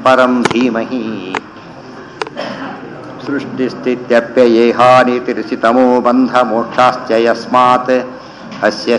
परं धीमहि सृष्टिस्थित्यप्ययेहानितिर्षितमो बन्धमोक्षाश्च यस्मात् अस्य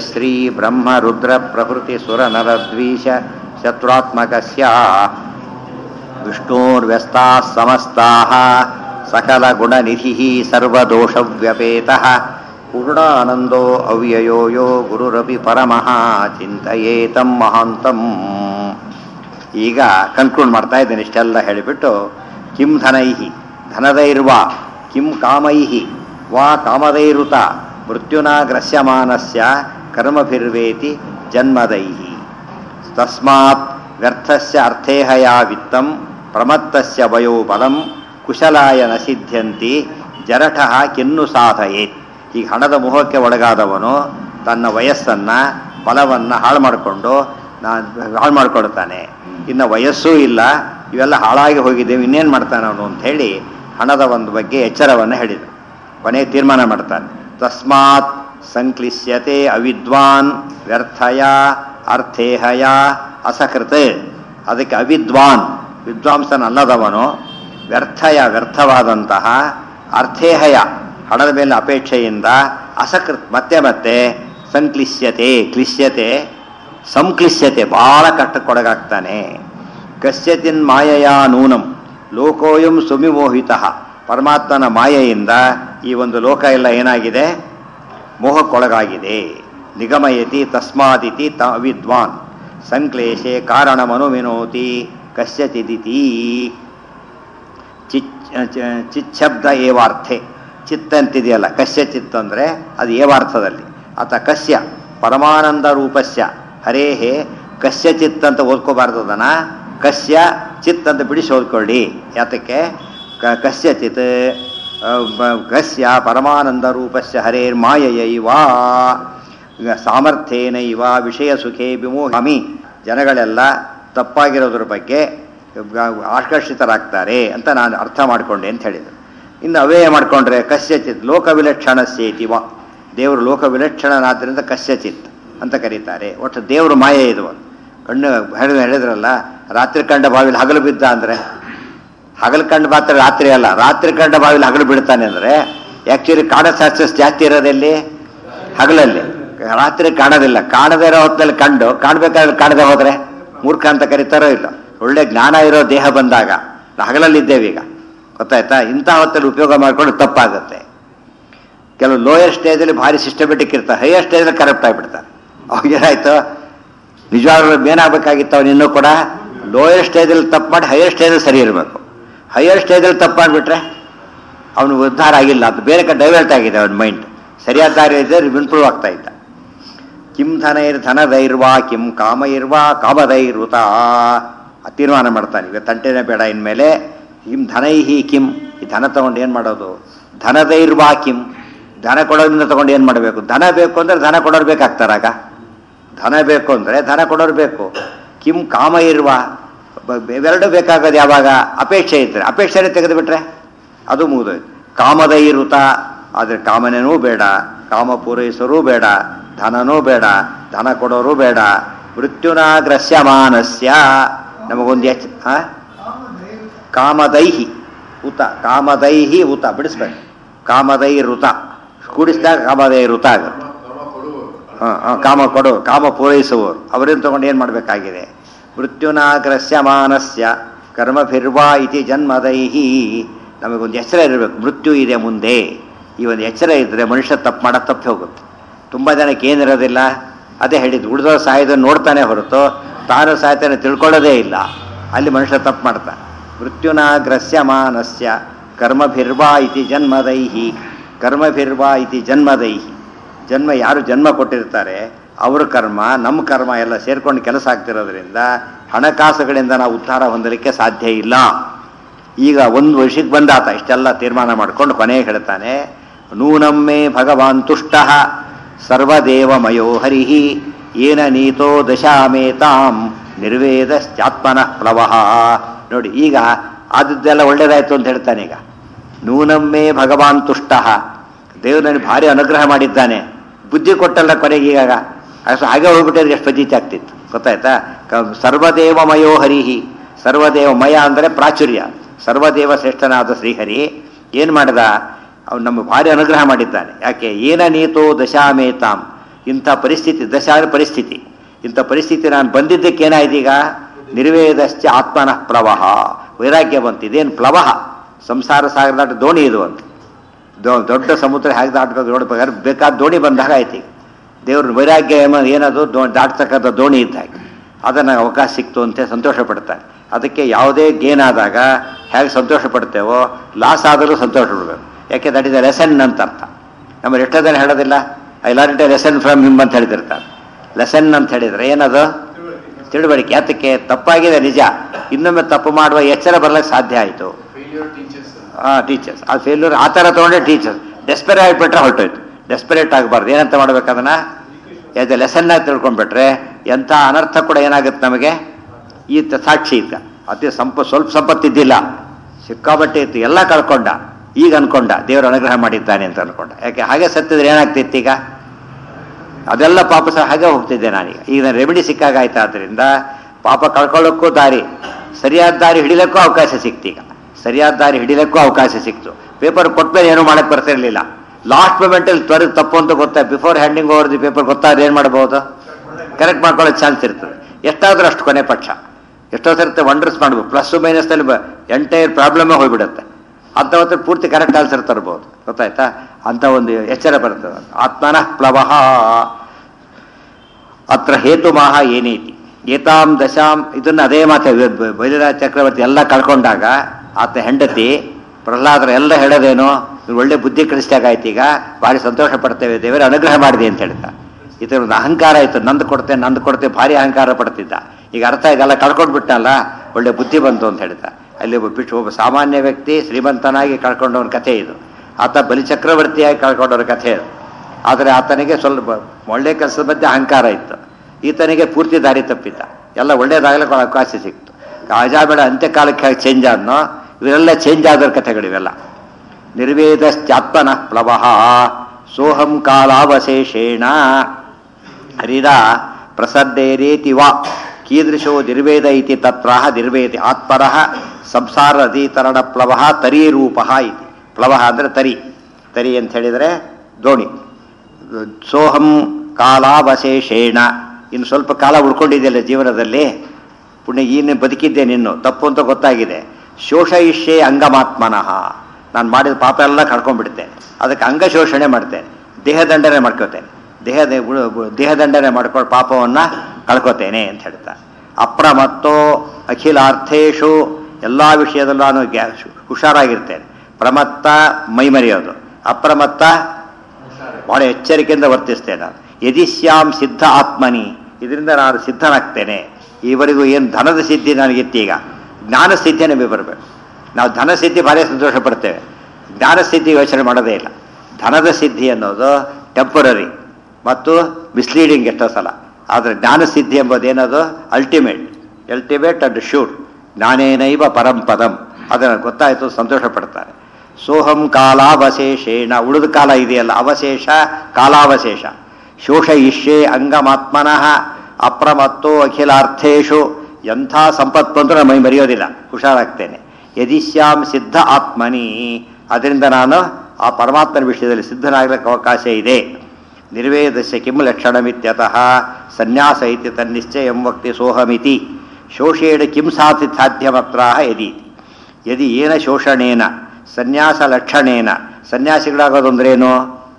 श्रीब्रह्मरुद्रप्रभृतिसुरनरद्वीष शत्रुत्मकस्य विष्णोर्व्यस्ताः समस्ताः सकलगुणनिधिः सर्वदोषव्यपेतः पूर्णानन्दो अव्ययो यो गुरुरपि ಪರಮಃ ಚಿಂತಯೇತಂ ಮಹಾಂತಂ ಈಗ ಕನ್ಕ್ಲೂಡ್ ಮಾಡ್ತಾ ಇದ್ದೇನೆ ಇಷ್ಟೆಲ್ಲ ಹೇಳಿಬಿಟ್ಟು ಕಿಂ ಧನೈಹಿ ಧನದೈರ್ವಾ ಕಿಂ ಕಾಮೈಹಿ ವಾ ಕಾಮದೈರುತ ಮೃತ್ಯುನಾ ಗ್ರಸ್ಯಮಾನಸ್ಯ ಕರ್ಮಭಿರ್ವೇತಿ ಜನ್ಮದೈಹಿ ತಸ್ಮಾತ್ ವ್ಯರ್ಥಸ್ಯ ಅರ್ಥೇಹಯ ವಿತ್ತಂ ಪ್ರಮತ್ತಸ್ಯ ವಯೋ ಬಲಂ ಕುಶಲಾಯ ನ ಸಿದ್ಧ್ಯಂತಿ ಜರಠಃ ಕಿನ್ನು ಸಾಧಯೇತ್ ಈಗ ಹಣದ ಮೋಹಕ್ಕೆ ಒಳಗಾದವನು ತನ್ನ ವಯಸ್ಸನ್ನು ಬಲವನ್ನು ಹಾಳು ಮಾಡಿಕೊಂಡು ನಾನು ಹಾಳು ಮಾಡಿಕೊಳ್ತಾನೆ ಇನ್ನು ವಯಸ್ಸೂ ಇಲ್ಲ ಇವೆಲ್ಲ ಹಾಳಾಗಿ ಹೋಗಿದ್ದೇವೆ ಇನ್ನೇನು ಮಾಡ್ತಾನೆ ಅವನು ಅಂತ ಹೇಳಿ ಹಣದ ಒಂದು ಬಗ್ಗೆ ಎಚ್ಚರವನ್ನು ಹೇಳಿದ ಕೊನೆಗೆ ತೀರ್ಮಾನ ಮಾಡ್ತಾನೆ ತಸ್ಮಾತ್ ಸಂಕ್ಲಿಶ್ಯತೆ ಅವಿದ್ವಾನ್ ವ್ಯರ್ಥಯ ಅರ್ಥೇಹಯ ಅಸಕೃತ ಅದಕ್ಕೆ ಅವಿದ್ವಾನ್ ವಿದ್ವಾಂಸನಲ್ಲದವನು ವ್ಯರ್ಥಯ ವ್ಯರ್ಥವಾದಂತಹ ಅರ್ಥೇಹಯ ಹಣದ ಮೇಲೆ ಅಪೇಕ್ಷೆಯಿಂದ ಅಸಕೃತ್ ಮತ್ತೆ ಮತ್ತೆ ಸಂಕ್ಲಿಶ್ಯತೆ ಕ್ಲಿಶ್ಯತೆ ಸಂಕ್ಲಿಶ್ಯತೆ ಭಾಳ ಕಷ್ಟಕ್ಕೊಳಗಾಗ್ತಾನೆ ಕಶ್ಯತಿನ್ ಮಾಯೆಯ ನೂನಂ ಲೋಕೋಯಂ ಸುಮಿಮೋಹಿತ ಪರಮಾತ್ಮನ ಮಾಯೆಯಿಂದ ಈ ಒಂದು ಲೋಕ ಎಲ್ಲ ಏನಾಗಿದೆ ಮೋಹಕ್ಕೊಳಗಾಗಿದೆ ನಿಗಮಯತಿ ತಸ್ಮಾದಿತಿ ತ ವಿದ್ವಾನ್ ಸಂಕ್ಲೇಶೆ ಕಾರಣಮನುವಿನೋತಿ ಕಶ್ಯಚಿದಿತಿ ಚಿಚ್ ಚಿಚ್ಛಬ್ದ ಏವಾರ್ಥೆ ಚಿತ್ತ ಅಂತಿದೆಯಲ್ಲ ಕಶ್ಯ ಚಿತ್ತ ಅಂದರೆ ಅದು ಏವಾರ್ಥದಲ್ಲಿ ಆತ ಕಶ್ಯ ಪರಮಾನಂದ ರೂಪಸ್ಯ ಹರೇಹೇ ಕಶ್ಯ ಚಿತ್ತ ಅಂತ ಓದ್ಕೋಬಾರ್ದು ಅದನ್ನ ಕಶ್ಯ ಚಿತ್ ಅಂತ ಬಿಡಿಸಿ ಓದ್ಕೊಳ್ಳಿ ಯಾತಕ್ಕೆ ಕ ಕಶ್ಯ ಚಿತ್ ಕಶ್ಯ ಪರಮಾನಂದ ರೂಪಸ್ಯ ಹರೇರ್ ಮಾಯಯೈವ ಸಾಮರ್ಥ್ಯೇನೈವ ವಿಷಯ ಸುಖೇ ವಿಮೋಹಮಿ ಜನಗಳೆಲ್ಲ ತಪ್ಪಾಗಿರೋದ್ರ ಬಗ್ಗೆ ಆಕರ್ಷಿತರಾಗ್ತಾರೆ ಅಂತ ನಾನು ಅರ್ಥ ಮಾಡಿಕೊಂಡೆ ಅಂತ ಹೇಳಿದರು ಇನ್ನು ಅವೇ ಮಾಡಿಕೊಂಡ್ರೆ ಕಸ್ಯಚಿತ್ ಲೋಕ ವಿಲಕ್ಷಣಸ್ಯೇತಿವ ದೇವರು ಲೋಕ ವಿಲಕ್ಷಣನಾದ್ದರಿಂದ ಕಸ್ಯಚಿತ್ ಅಂತ ಕರೀತಾರೆ ಒಟ್ಟು ದೇವರು ಮಾಯೆ ಇದು ಕಣ್ಣು ಹೇಳಿದ ಹೇಳಿದ್ರಲ್ಲ ರಾತ್ರಿ ಕಂಡ ಬಾವಿಲಿ ಹಗಲು ಬಿದ್ದ ಅಂದರೆ ಹಗಲು ಕಂಡ ಮಾತ್ರ ರಾತ್ರಿ ಅಲ್ಲ ರಾತ್ರಿ ಕಂಡ ಬಾವಿಲಿ ಹಗಲು ಬಿಡ್ತಾನೆ ಅಂದರೆ ಆ್ಯಕ್ಚುಲಿ ಕಾಣೋ ಚಾನ್ಸಸ್ ಜಾಸ್ತಿ ಇರೋದಲ್ಲಿ ಹಗಲಲ್ಲಿ ರಾತ್ರಿ ಕಾಣೋದಿಲ್ಲ ಕಾಣದೇ ಇರೋ ಹೊತ್ತಿನಲ್ಲಿ ಕಂಡು ಕಾಣಬೇಕಾದ್ರೆ ಕಾಣದೆ ಹೋದರೆ ಮೂರ್ಖ ಅಂತ ಕರೀತಾರೋ ಇಲ್ಲ ಒಳ್ಳೆ ಜ್ಞಾನ ಇರೋ ದೇಹ ಬಂದಾಗ ಹಗಲಲ್ಲಿದ್ದೇವೆ ಈಗ ಗೊತ್ತಾಯ್ತಾ ಇಂಥ ಹೊತ್ತಲ್ಲಿ ಉಪಯೋಗ ಮಾಡಿಕೊಂಡು ತಪ್ಪಾಗುತ್ತೆ ಕೆಲವು ಲೋಯರ್ ಸ್ಟೇಜಲ್ಲಿ ಭಾರಿ ಸಿಸ್ಟಮೆಟಿಕ್ ಇರ್ತಾರೆ ಹೈಯರ್ ಸ್ಟೇಜಲ್ಲಿ ಕರಪ್ಟ್ ಆಗಿಬಿಡ್ತಾರೆ ಅವಾಗ ಏನಾಯ್ತು ನಿಜವಾಗ್ಲೂ ಏನಾಗಬೇಕಾಗಿತ್ತು ಅವನು ಇನ್ನೂ ಕೂಡ ಲೋಯರ್ ಸ್ಟೇಜಲ್ಲಿ ತಪ್ಪು ಮಾಡಿ ಹೈಯರ್ ಸ್ಟೇಜಲ್ಲಿ ಸರಿ ಇರಬೇಕು ಹೈಯರ್ ಸ್ಟೇಜಲ್ಲಿ ತಪ್ಪು ಮಾಡಿಬಿಟ್ರೆ ಅವನು ಉದ್ಧಾರ ಆಗಿಲ್ಲ ಅದು ಬೇರೆ ಕಡೆ ಡೈವರ್ಟ್ ಆಗಿದೆ ಅವನ ಮೈಂಡ್ ಸರಿಯಾದ ದಾರಿ ಇದ್ದರೆ ಇಂಪ್ರೂವ್ ಆಗ್ತಾ ಇದ್ದ ಕಿಂ ಧನೈರ್ ಧನದೈರ್ವಾ ಕಿಂ ಕಾಮೈರ್ವಾ ಕಾಮದೈರುತ ತೀರ್ಮಾನ ಮಾಡ್ತಾನೆ ಈಗ ತಂಟೆನೇ ಬೇಡ ಇನ್ಮೇಲೆ ಕಿಂ ಧನೈಹಿ ಕಿಂ ಈ ಧನ ತಗೊಂಡು ಏನು ಮಾಡೋದು ಧನದೈರ್ವಾ ಕಿಂ ಧನ ಕೊಡೋದ್ರಿಂದ ತಗೊಂಡು ಏನು ಮಾಡಬೇಕು ಧನ ಬೇಕು ಅಂದರೆ ಧನ ಕೊಡೋರು ಬೇಕಾಗ್ತಾರಾಗ ಧನ ಬೇಕು ಅಂದರೆ ಧನ ಕೊಡೋರು ಬೇಕು ಕಿಂ ಕಾಮ ಇರುವ ಇವೆರಡು ಬೇಕಾಗೋದು ಯಾವಾಗ ಅಪೇಕ್ಷೆ ಇದ್ದರೆ ಅಪೇಕ್ಷೆನೇ ತೆಗೆದುಬಿಟ್ರೆ ಅದು ಮುಗಿದೋಯ್ತು ಕಾಮದೈರುತ ಆದರೆ ಕಾಮನೇನೂ ಬೇಡ ಕಾಮ ಪೂರೈಸರೂ ಬೇಡ ಧನನೂ ಬೇಡ ಧನ ಕೊಡೋರು ಬೇಡ ಮೃತ್ಯುನಾಗ್ರಸ್ಯಮಾನಸ್ಯ ನಮಗೊಂದು ಎಚ್ ಕಾಮದೈಹಿ ಉತ ಕಾಮದೈಹಿ ಉತ ಬಿಡಿಸ್ಬೇಕು ಕಾಮದೈರುತ ಕೂಡಿಸಿದಾಗ ಕಾಮದೈರುತ ಆಗುತ್ತೆ ಹಾಂ ಹಾಂ ಕಾಮ ಕೊಡು ಕಾಮ ಪೂರೈಸುವವರು ಅವರಿಂದ ತಗೊಂಡು ಏನು ಮಾಡಬೇಕಾಗಿದೆ ಮೃತ್ಯುನಾಗ್ರಸ್ಯಮಾನಸ್ಯ ಕರ್ಮಭಿರ್ವಾ ಇತಿ ಜನ್ಮದೈಹಿ ನಮಗೊಂದು ಎಚ್ಚರ ಇರಬೇಕು ಮೃತ್ಯು ಇದೆ ಮುಂದೆ ಈ ಒಂದು ಎಚ್ಚರ ಇದ್ದರೆ ಮನುಷ್ಯ ತಪ್ಪು ಮಾಡೋ ತಪ್ಪಿ ಹೋಗುತ್ತೆ ತುಂಬ ಜನಕ್ಕೆ ಏನಿರೋದಿಲ್ಲ ಅದೇ ಹೇಳಿದ್ದು ಉಳಿದೋ ಸಾಯೋದನ್ನು ನೋಡ್ತಾನೆ ಹೊರತು ತಾನು ಸಾಯ್ತಾನೆ ತಿಳ್ಕೊಳ್ಳೋದೇ ಇಲ್ಲ ಅಲ್ಲಿ ಮನುಷ್ಯ ತಪ್ಪು ಮಾಡ್ತಾನೆ ಮೃತ್ಯುನಾಗ್ರಸ್ಯಮಾನಸ್ಯ ಕರ್ಮಭಿರ್ವಾ ಇತಿ ಜನ್ಮದೈಹಿ ಕರ್ಮಭಿರ್ವಾ ಇತಿ ಜನ್ಮದೈಹಿ ಜನ್ಮ ಯಾರು ಜನ್ಮ ಕೊಟ್ಟಿರ್ತಾರೆ ಅವ್ರ ಕರ್ಮ ನಮ್ಮ ಕರ್ಮ ಎಲ್ಲ ಸೇರ್ಕೊಂಡು ಕೆಲಸ ಆಗ್ತಿರೋದ್ರಿಂದ ಹಣಕಾಸುಗಳಿಂದ ನಾವು ಉದ್ಧಾರ ಹೊಂದಲಿಕ್ಕೆ ಸಾಧ್ಯ ಇಲ್ಲ ಈಗ ಒಂದು ವರ್ಷಕ್ಕೆ ಬಂದಾತ ಇಷ್ಟೆಲ್ಲ ತೀರ್ಮಾನ ಮಾಡಿಕೊಂಡು ಕೊನೆಗೆ ಹೇಳ್ತಾನೆ ನೂನಮ್ಮೆ ಭಗವಾನ್ ತುಷ್ಟ ಸರ್ವದೇವಮಯೋ ಹರಿ ಏನ ನೀತೋ ದಶಾಮೇತಾಂ ನಿರ್ವೇದಶ್ಚಾತ್ಮನಃ ಪ್ಲವಃ ನೋಡಿ ಈಗ ಆದದ್ದೆಲ್ಲ ಒಳ್ಳೇದಾಯ್ತು ಅಂತ ಹೇಳ್ತಾನೆ ಈಗ ನೂನಮ್ಮೆ ಭಗವಾನ್ ತುಷ್ಟ ದೇವರು ನನಗೆ ಭಾರಿ ಅನುಗ್ರಹ ಮಾಡಿದ್ದಾನೆ ಬುದ್ಧಿ ಕೊಟ್ಟಲ್ಲ ಕೊನೆಗೆ ಈಗ ಅಷ್ಟು ಹಾಗೆ ಹೋಗ್ಬಿಟ್ಟಿದ್ರೆ ಎಷ್ಟು ಫಜೀತಿ ಆಗ್ತಿತ್ತು ಗೊತ್ತಾಯ್ತಾ ಕ ಸರ್ವದೇವಮಯೋ ಹರಿಹಿ ಸರ್ವದೇವ ಮಯ ಅಂದರೆ ಪ್ರಾಚುರ್ಯ ಸರ್ವದೇವ ಶ್ರೇಷ್ಠನಾದ ಶ್ರೀಹರಿ ಏನು ಮಾಡಿದ ಅವನು ನಮ್ಮ ಭಾರಿ ಅನುಗ್ರಹ ಮಾಡಿದ್ದಾನೆ ಯಾಕೆ ಏನ ನೀತೋ ದಶಾಮೇತಾಂ ಇಂಥ ಪರಿಸ್ಥಿತಿ ದಶ ಅಂದ್ರೆ ಪರಿಸ್ಥಿತಿ ಇಂಥ ಪರಿಸ್ಥಿತಿ ನಾನು ಬಂದಿದ್ದಕ್ಕೆ ಏನಾಯ್ತು ಈಗ ನಿರ್ವೇದಶ್ಚ ಆತ್ಮನಃ ಪ್ಲವಹ ವೈರಾಗ್ಯ ಬಂತು ಇದೇನು ಪ್ಲವಹ ಸಂಸಾರ ಸಾಗರ ದಾಟ ದೋಣಿ ಇದು ಅಂತ ದೊ- ದೊಡ್ಡ ಸಮುದ್ರ ಹೇಗೆ ದಾಟ್ಬೇಕು ನೋಡ್ಬೇಕಾದ್ರೆ ಬೇಕಾದ ದೋಣಿ ಬಂದಾಗ ಆಯ್ತು ಈಗ ದೇವ್ರ ವೈರಾಗ್ಯ ಏಮ- ಏನದು ದೋ ದಾಟ್ತಕ್ಕಂಥ ದೋಣಿ ಇದ್ದ ಹಾಗೆ ಅದನ್ನು ಅವಕಾಶ ಸಿಕ್ತು ಅಂತ ಸಂತೋಷ ಪಡ್ತಾರೆ ಅದಕ್ಕೆ ಯಾವುದೇ ಗೇನ್ ಆದಾಗ ಹೇಗೆ ಸಂತೋಷ ಪಡ್ತೇವೋ ಲಾಸ್ ಆದರೂ ಸಂತೋಷ ಪಡಬೇಕು ಯಾಕೆ ದಟ್ ಇಸ್ ಅ ಲೆಸನ್ ಅಂತ ಅರ್ಥ ನಮ್ಮ ಎಷ್ಟೋ ಜನ ಹೇಳೋದಿಲ್ಲ I learn a lesson from him ಅಂತ ಹೇಳ್ತಿರ್ತಾರೆ ಲೆಸನ್ ಅಂತ ಹೇಳಿದ್ರೆ ಏನದು ತಿಳುವಳಿಕೆ ಯಾತಕ್ಕೆ ತಪ್ಪಾಗಿದೆ ನಿಜ ಇನ್ನೊಮ್ಮೆ ತಪ್ಪು ಮಾಡುವ ಎಚ್ಚರ ಬರ್ಲಿಕ್ಕೆ ಸಾಧ್ಯ ಆಯಿತು failure teaches ಟೀಚರ್ಸ್ ಆ ಫೇಲ್ಯೂರ್ ಆ ಥರ ತೊಗೊಂಡೆ ಟೀಚರ್ಸ್ ಡೆಸ್ಪೆರೇಟ್ ಆಗಿಬಿಟ್ರೆ ಹೊರಟೋಯ್ತು ಡೆಸ್ಪೆರೇಟ್ ಆಗಬಾರ್ದು ಏನಂತ ಮಾಡ್ಬೇಕು ಅದನ್ನ ಆಸ್ ಎ ಲೆಸನ್ನಾಗಿ ತಿಳ್ಕೊಂಡ್ಬಿಟ್ರೆ ಎಂಥ ಅನರ್ಥ ಕೂಡ ಏನಾಗುತ್ತೆ ನಮಗೆ ಈ ತ- ಸಾಕ್ಷಿ ಇದ್ದ ಅತಿ ಸಂಪ ಸ್ವಲ್ಪ ಸಂಪತ್ತಿದ್ದಿಲ್ಲ ಸಿಕ್ಕಾಬಟ್ಟೆ ಇತ್ತು ಎಲ್ಲ ಕಳ್ಕೊಂಡ ಈಗ ಅನ್ಕೊಂಡ ದೇವರು ಅನುಗ್ರಹ ಮಾಡಿದ್ದಾನೆ ಅಂತ ಅನ್ಕೊಂಡ ಯಾಕೆ ಹಾಗೆ ಸತ್ತಿದ್ರೆ ಏನಾಗ್ತಿತ್ತು ಈಗ ಅದೆಲ್ಲ ಪಾಪ ಸಹ ಹಾಗೆ ಹೋಗ್ತಿದ್ದೆ ನಾನೀಗ ಈಗ ನಾನು ರೆಮಿಡಿ ಸಿಕ್ಕಾಗಾಯ್ತು ಆದ್ದರಿಂದ ಪಾಪ ಕಳ್ಕೊಳ್ಳೋಕ್ಕೂ ದಾರಿ ಸರಿಯಾದ ದಾರಿ ಹಿಡಿಲಕ್ಕೂ ಅವಕಾಶ ಸಿಕ್ತು ಈಗ ಸರಿಯಾದ ದಾರಿ ಹಿಡಿಲಕ್ಕೂ ಅವಕಾಶ ಸಿಕ್ತು ಪೇಪರ್ ಕೊಟ್ಮೇಲೆ ಏನೂ ಮಾಡಕ್ಕೆ ಬರ್ತಿರ್ಲಿಲ್ಲ ಲಾಸ್ಟ್ ಮೂಮೆಂಟಲ್ಲಿ ತ್ವರಿತ ತಪ್ಪು ಅಂತ ಗೊತ್ತಾ before handing over the paper ಗೊತ್ತಾದ್ರೆ ಏನು ಮಾಡ್ಬೋದು ಕರೆಕ್ಟ್ ಮಾಡ್ಕೊಳ್ಳೋ ಚಾನ್ಸ್ ಇರ್ತದೆ ಎಷ್ಟಾದ್ರೂ ಅಷ್ಟು ಕೊನೆ ಪಕ್ಷ ಎಷ್ಟೋ ಸರ್ತಿ ವಂಡರ್ಸ್ ಮಾಡ್ಬೋದು ಪ್ಲಸ್ ಮೈನಸ್ನಲ್ಲಿ ಎಂಟೈರ್ ಪ್ರಾಬ್ಲಮೇ ಹೋಗ್ಬಿಡುತ್ತೆ ಅಂತ ಹೊತ್ತು ಪೂರ್ತಿ ಕರೆಕ್ಟ್ ಆನ್ಸರ್ ತರ್ಬೋದು ಗೊತ್ತಾಯ್ತಾ ಅಂತ ಒಂದು ಎಚ್ಚರ ಬರ್ತದೆ ಆತ್ಮನಃ ಪ್ಲವಃ ಅತ್ರ ಹೇತುಮಾಹ ಏನೈತಿ ಏತಾಂ ದಶಾಂ ಇದನ್ನ ಅದೇ ಮಾತು ಬೈಲಿರಾಜ ಚಕ್ರವರ್ತಿ ಎಲ್ಲ ಕಳ್ಕೊಂಡಾಗ ಆತ ಹೆಂಡತಿ ಪ್ರಹ್ಲಾದರ ಎಲ್ಲ ಹೇಳೋದೇನು ಇವ್ರು ಒಳ್ಳೆ ಬುದ್ಧಿ ಕಳಿಸ್ದಾಗಾಯ್ತು ಈಗ ಭಾರಿ ಸಂತೋಷ ಪಡ್ತೇವೆ ದೇವರ ಅನುಗ್ರಹ ಮಾಡಿದೆ ಅಂತ ಹೇಳ್ತಾ ಇದರ ಒಂದು ಅಹಂಕಾರ ಆಯ್ತು ನಂದು ಕೊಡ್ತೆ ನಂದು ಕೊಡ್ತೆ ಭಾರಿ ಅಹಂಕಾರ ಪಡ್ತಿದ್ದ ಈಗ ಅರ್ಥ ಇದೆಲ್ಲ ಕಳ್ಕೊಂಡ್ಬಿಟ್ಟಲ್ಲ ಒಳ್ಳೆ ಬುದ್ಧಿ ಬಂತು ಅಂತ ಹೇಳ್ತಾ ಅಲ್ಲಿ ಒಬ್ಬ ಬಿಟ್ಟು ಒಬ್ಬ ಸಾಮಾನ್ಯ ವ್ಯಕ್ತಿ ಶ್ರೀಮಂತನಾಗಿ ಕಳ್ಕೊಂಡವನ ಕಥೆ ಇದು ಆತ ಬಲಿಚಕ್ರವರ್ತಿಯಾಗಿ ಕಳ್ಕೊಂಡವರ ಕಥೆ ಇದು ಆದರೆ ಆತನಿಗೆ ಸ್ವಲ್ಪ ಒಳ್ಳೆ ಕೆಲಸದ ಮಧ್ಯೆ ಅಹಂಕಾರ ಇತ್ತು ಈತನಿಗೆ ಪೂರ್ತಿ ದಾರಿ ತಪ್ಪಿದ್ದ ಎಲ್ಲ ಒಳ್ಳೇದಾಗಲಿಕ್ಕೆ ಅವಕಾಶ ಸಿಕ್ತು ಅಜಾಬೇಡ ಅಂತ್ಯಕಾಲಕ್ಕೆ ಹೇಗೆ ಚೇಂಜ್ ಆದ್ನೋ ಇವರೆಲ್ಲ ಚೇಂಜ್ ಆದರ ಕಥೆಗಳಿವೆಲ್ಲ ನಿರ್ವೇದಶ್ಚಾತ್ಮನ ಪ್ಲವಃ ಸೋಹಂ ಕಾಲಾವಶೇಷೇಣ ಹರಿದ ಪ್ರಸದ್ದೇರೇತಿ ವಾ ಕೀದೃಶೋ ನಿರ್ವೇದ ಇತಿ ತತ್ರಾಹ ನಿರ್ವೇದಿ ಆತ್ಮರಃ ಸಂಸಾರ ನದೀತರಣ ಪ್ಲವಃ ತರೀರೂಪ ಇತಿ ಪ್ಲವಃ ಅಂದರೆ ತರಿ ತರಿ ಅಂತ ಹೇಳಿದರೆ ದೋಣಿ ಸೋಹಂ ಕಾಲಾವಶೇಷೇಣ ಇನ್ನು ಸ್ವಲ್ಪ ಕಾಲ ಉಳ್ಕೊಂಡಿದೆಯಲ್ಲ ಜೀವನದಲ್ಲಿ ಪುಣ್ಯ ಏನು ಬದುಕಿದ್ದೆ ನಿನ್ನು ತಪ್ಪು ಅಂತ ಗೊತ್ತಾಗಿದೆ ಶೋಷಯಿಷ್ಯೆ ಅಂಗಮಾತ್ಮನಃ ನಾನು ಮಾಡಿದ ಪಾಪ ಎಲ್ಲ ಕಳ್ಕೊಂಡ್ಬಿಡ್ತೇನೆ ಅದಕ್ಕೆ ಅಂಗ ಶೋಷಣೆ ಮಾಡ್ತೇನೆ ದೇಹದಂಡನೆ ಮಾಡ್ಕೋತೇನೆ ದೇಹದ ದೇಹದಂಡನೆ ಮಾಡ್ಕೊಂಡು ಪಾಪವನ್ನು ಕಳ್ಕೊತೇನೆ ಅಂತ ಹೇಳ್ತಾ ಅಪ್ರಮತ್ತೋ ಅಖಿಲಾರ್ಥೇಶು ಎಲ್ಲ ವಿಷಯದಲ್ಲೂ ನಾನು ಗ್ಯಾ- ಹುಷಾರಾಗಿರ್ತೇನೆ ಪ್ರಮತ್ತ ಮೈಮರೆಯೋದು ಅಪ್ರಮತ್ತ ಬಹಳ ಎಚ್ಚರಿಕೆಯಿಂದ ವರ್ತಿಸ್ತೇನೆ ನಾನು ಯದಿಶ್ಯಾಂ ಸಿದ್ಧ ಆತ್ಮನಿ ಇದರಿಂದ ನಾನು ಸಿದ್ಧನಾಗ್ತೇನೆ ಈವರೆಗೂ ಏನು ಧನದ ಸಿದ್ಧಿ ನನಗಿತ್ತು ಈಗ ಜ್ಞಾನ ಸಿದ್ಧಿ ನಮಗೆ ಬರಬೇಕು ನಾವು ಧನ ಸಿದ್ಧಿ ಭಾರಿ ಸಂತೋಷ ಪಡ್ತೇವೆ ಜ್ಞಾನ ಸಿದ್ಧಿ ಯೋಚನೆ ಮಾಡೋದೇ ಇಲ್ಲ ಧನದ ಸಿದ್ಧಿ ಅನ್ನೋದು ಟೆಂಪರರಿ ಮತ್ತು ಮಿಸ್ಲೀಡಿಂಗ್ ಎಷ್ಟೋ ಸಲ ಆದರೆ ಜ್ಞಾನ ಸಿದ್ಧಿ ಎಂಬುದೇನದು ಅಲ್ಟಿಮೇಟ್ ಅಲ್ಟಿಮೇಟ್ ಅಂಡ್ ಶೂರ್ ಜ್ಞಾನೇನೈವ ಪರಂಪದಂ ಅದನ್ನು ಗೊತ್ತಾಯಿತು ಸಂತೋಷ ಪಡ್ತಾರೆ ಸೋಹಂ ಕಾಲಾವಶೇಷೇಣ ಉಳಿದ ಕಾಲ ಇದೆಯಲ್ಲ ಅವಶೇಷ ಕಾಲಾವಶೇಷ ಶೋಷಯಿಷ್ಯೆ ಅಂಗಮಾತ್ಮನಃ ಅಪ್ರಮತ್ತೋ ಅಖಿಲಾರ್ಥೇಶು ಎಂಥ ಸಂಪತ್ತು ಬಂದರೂ ಮೈ ಮರೆಯೋದಿಲ್ಲ ಹುಷಾರಾಗ್ತೇನೆ ಯದಿಶ್ಯಾಂ ಸಿದ್ಧ ಆತ್ಮನಿ ಅದರಿಂದ ನಾನು ಆ ಪರಮಾತ್ಮನ ವಿಷಯದಲ್ಲಿ ಸಿದ್ಧನಾಗಲಿಕ್ಕೆ ಅವಕಾಶ ಇದೆ ನಿರ್ವೇದಸ್ಯ ಕಿಂ ಲಕ್ಷಣಮಿತ್ಯತಃ ಸನ್ಯಾಸ ಇತಿ ತನ್ನಿಶ್ಚಯಂ ವಕ್ತಿ ಸೋಹಮಿತಿ ಶೋಷೇಣ ಕಿಂ ಸಾಧಿ ಸಾಧ್ಯವತ್ರಾಹ ಯದಿ ಯದಿ ಏನ ಶೋಷಣೇನ ಸನ್ಯಾಸ ಲಕ್ಷಣೇನ ಸನ್ಯಾಸಿಗಳಾಗೋದು ಅಂದ್ರೇನು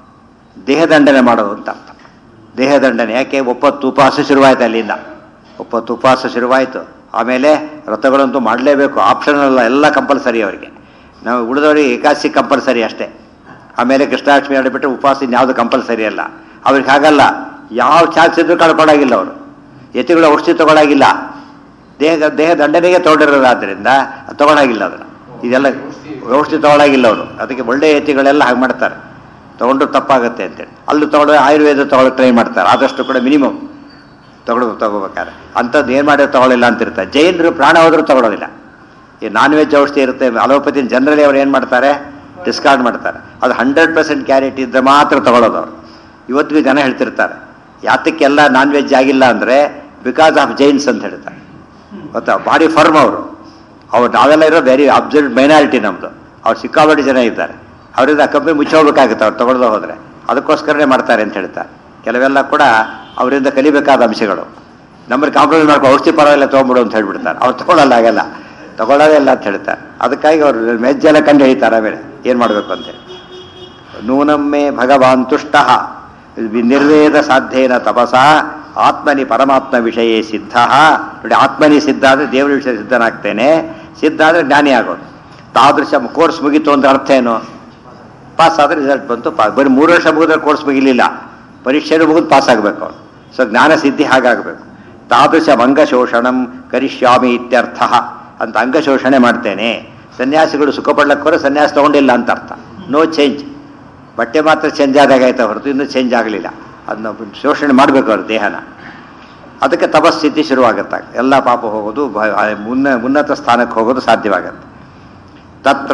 ದೇಹದಂಡನೆ ಮಾಡೋದು ಅಂತ ಅರ್ಥ ದೇಹದಂಡನೆ ಯಾಕೆ ಒಪ್ಪತ್ತು ಉಪವಾಸ ಶುರುವಾಯ್ತು ಅಲ್ಲಿಂದ ಒಪ್ಪತ್ತು ಉಪವಾಸ ಶುರುವಾಯಿತು ಆಮೇಲೆ ವ್ರತಗಳಂತೂ ಮಾಡಲೇಬೇಕು ಆಪ್ಷನಲ್ ಎಲ್ಲ ಕಂಪಲ್ಸರಿ ಅವರಿಗೆ ನಾವು ಉಳಿದವರಿಗೆ ಏಕಾದಶಿ ಕಂಪಲ್ಸರಿ ಅಷ್ಟೇ ಆಮೇಲೆ ಕೃಷ್ಣಾಷ್ಟಮಿ ಆಡಿಬಿಟ್ರೆ ಉಪವಾಸ ಇನ್ಯಾವುದು ಕಂಪಲ್ಸರಿ ಅಲ್ಲ ಅವ್ರಿಗೆ ಹಾಗಲ್ಲ ಯಾವ ಚಾನ್ಸ್ ಇದ್ರೂ ಕಳ್ಕೊಳ್ಳಾಗಿಲ್ಲ ಅವರು ಯತಿಗಳು ಔಷಧಿ ತಗೊಳಾಗಿಲ್ಲ ದೇಹ ದೇಹ ದಂಡನೆಗೆ ತೊಗೊಂಡಿರೋದಾದ್ರಿಂದ ತಗೊಳಾಗಿಲ್ಲ ಅದನ್ನು ಇದೆಲ್ಲ ಔಷಧಿ ತಗೊಳಾಗಿಲ್ಲ ಅವರು ಅದಕ್ಕೆ ಒಳ್ಳೆ ಯತಿಗಳೆಲ್ಲ ಹಾಗೆ ಮಾಡ್ತಾರೆ ತಗೊಂಡ್ರು ತಪ್ಪಾಗುತ್ತೆ ಅಂತೇಳಿ ಅಲ್ಲೂ ತಗೊಳ್ಳೋ ಆಯುರ್ವೇದ ತಗೊಳ್ಳೋ ಟ್ರೈ ಮಾಡ್ತಾರೆ ಆದಷ್ಟು ಕೂಡ ಮಿನಿಮಮ್ ತಗೊಳ್ಳೋ ತಗೋಬೇಕಾದ್ರೆ ಅಂಥದ್ದು ಏನು ಮಾಡಿ ತಗೊಳ್ಳಿಲ್ಲ ಅಂತಿರ್ತಾರೆ ಜೈನರು ಪ್ರಾಣ ಹೋದರೂ ತಗೊಳ್ಳೋದಿಲ್ಲ ಈ ನಾನ್ ವೆಜ್ ಔಷಧಿ ಇರುತ್ತೆ ಅಲೋಪತಿ ಜನರಲಿ ಅವ್ರು ಏನು ಮಾಡ್ತಾರೆ ಡಿಸ್ಕಾರ್ಡ್ ಮಾಡ್ತಾರೆ ಅದು ಹಂಡ್ರೆಡ್ ಪರ್ಸೆಂಟ್ ಕ್ಯಾರಿಟಿ ಇದ್ದರೆ ಮಾತ್ರ ತಗೊಳ್ಳೋದು ಅವರು ಇವತ್ತಿಗೂ ಜನ ಹೇಳ್ತಿರ್ತಾರೆ ಯಾತಕ್ಕೆಲ್ಲ ನಾನ್ ವೆಜ್ ಆಗಿಲ್ಲ ಅಂದರೆ ಬಿಕಾಸ್ ಆಫ್ ಜೈನ್ಸ್ ಅಂತ ಹೇಳ್ತಾರೆ ಗೊತ್ತಾ ಭಾರಿ ಫರ್ಮ್ ಅವರು ಅವ್ರು ನಾವೆಲ್ಲ ಇರೋ ವೆರಿ ಅಬ್ಸರ್ವ್ ಮೈನಾರಿಟಿ ನಮ್ಮದು ಅವ್ರು ಸಿಕ್ಕಾಪಟ್ಟೆ ಜನ ಇದ್ದಾರೆ ಅವರಿಂದ ಕಂಪನಿ ಮುಚ್ಚೋಗ್ಬೇಕಾಗುತ್ತೆ ಅವ್ರು ತಗೊಳ್ದೆ ಹೋದರೆ ಅದಕ್ಕೋಸ್ಕರನೇ ಮಾಡ್ತಾರೆ ಅಂತ ಹೇಳ್ತಾರೆ ಕೆಲವೆಲ್ಲ ಕೂಡ ಅವರಿಂದ ಕಲಿಬೇಕಾದ ಅಂಶಗಳು ನಮ್ಮಲ್ಲಿ ಕಾಂಪ್ರಮೈಸ್ ಮಾಡ್ಕೊ ಔಷಧಿ ಪರವಾಗಿಲ್ಲ ತೊಗೊಂಬಿಡು ಅಂತ ಹೇಳ್ಬಿಡ್ತಾರೆ ಅವ್ರು ತಗೊಳ್ಳಲ್ಲ ಆಗಲ್ಲ ತಗೊಳ್ಳೋದೇ ಇಲ್ಲ ಅಂತ ಹೇಳ್ತಾರೆ ಅದಕ್ಕಾಗಿ ಅವರು ಮೆಜ್ಜೆಲ್ಲ ಕಂಡು ಹಿಡಿತಾರೆ ಆಮೇಲೆ ಏನು ಮಾಡಬೇಕು ಅಂತೇಳಿ ನೂನಮ್ಮೆ ಭಗವಾನ್ ತುಷ್ಟ ನಿರ್ವೇದ ಸಾಧ್ಯೇನ ತಪಸ ಆತ್ಮನಿ ಪರಮಾತ್ಮ ವಿಷಯೇ ಸಿದ್ಧ ನೋಡಿ ಆತ್ಮನಿ ಸಿದ್ಧ ಅಂದರೆ ದೇವರ ವಿಷಯ ಸಿದ್ಧನಾಗ್ತೇನೆ ಸಿದ್ಧ ಅಂದರೆ ಜ್ಞಾನಿ ಆಗೋದು ತಾದೃಶ ಕೋರ್ಸ್ ಮುಗೀತು ಅಂತ ಅರ್ಥ ಏನು ಪಾಸ್ ಆದರೆ ರಿಸಲ್ಟ್ ಬಂತು ಪಾಸ್ ಬರೀ ಮೂರು ವರ್ಷ ಮುಗಿದ್ರೆ ಕೋರ್ಸ್ ಮುಗಿಲಿಲ್ಲ ಪರೀಕ್ಷೆನೂ ಮುಗಿದು ಪಾಸ್ ಆಗಬೇಕು ಅವನು ಸೊ ಜ್ಞಾನ ಸಿದ್ಧಿ ಹಾಗಾಗಬೇಕು ತಾದೃಶ ಅಂಗಶೋಷಣಂ ಕರಿಷ್ಯಾಮಿ ಇತ್ಯರ್ಥ ಅಂತ ಅಂಗಶೋಷಣೆ ಮಾಡ್ತೇನೆ ಸನ್ಯಾಸಿಗಳು ಸುಖ ಪಡ್ಲಕ್ಕೋರೆ ಸನ್ಯಾಸ ತಗೊಂಡಿಲ್ಲ ಅಂತ ಅರ್ಥ ನೋ ಚೇಂಜ್ ಬಟ್ಟೆ ಮಾತ್ರ ಚೇಂಜ್ ಆದಾಗ ಆಯ್ತಾ ಹೊರತು ಇನ್ನೂ ಚೇಂಜ್ ಆಗಲಿಲ್ಲ ಅದನ್ನ ಶೋಷಣೆ ಮಾಡಬೇಕು ಅವ್ರ ದೇಹನ ಅದಕ್ಕೆ ತಪಸ್ಥಿತಿ ಶುರುವಾಗುತ್ತೆ ಎಲ್ಲ ಪಾಪ ಹೋಗೋದು ಭ- ಆ ಮುನ್ನ ಉನ್ನತ ಸ್ಥಾನಕ್ಕೆ ಹೋಗೋದು ಸಾಧ್ಯವಾಗತ್ತೆ ತತ್ರ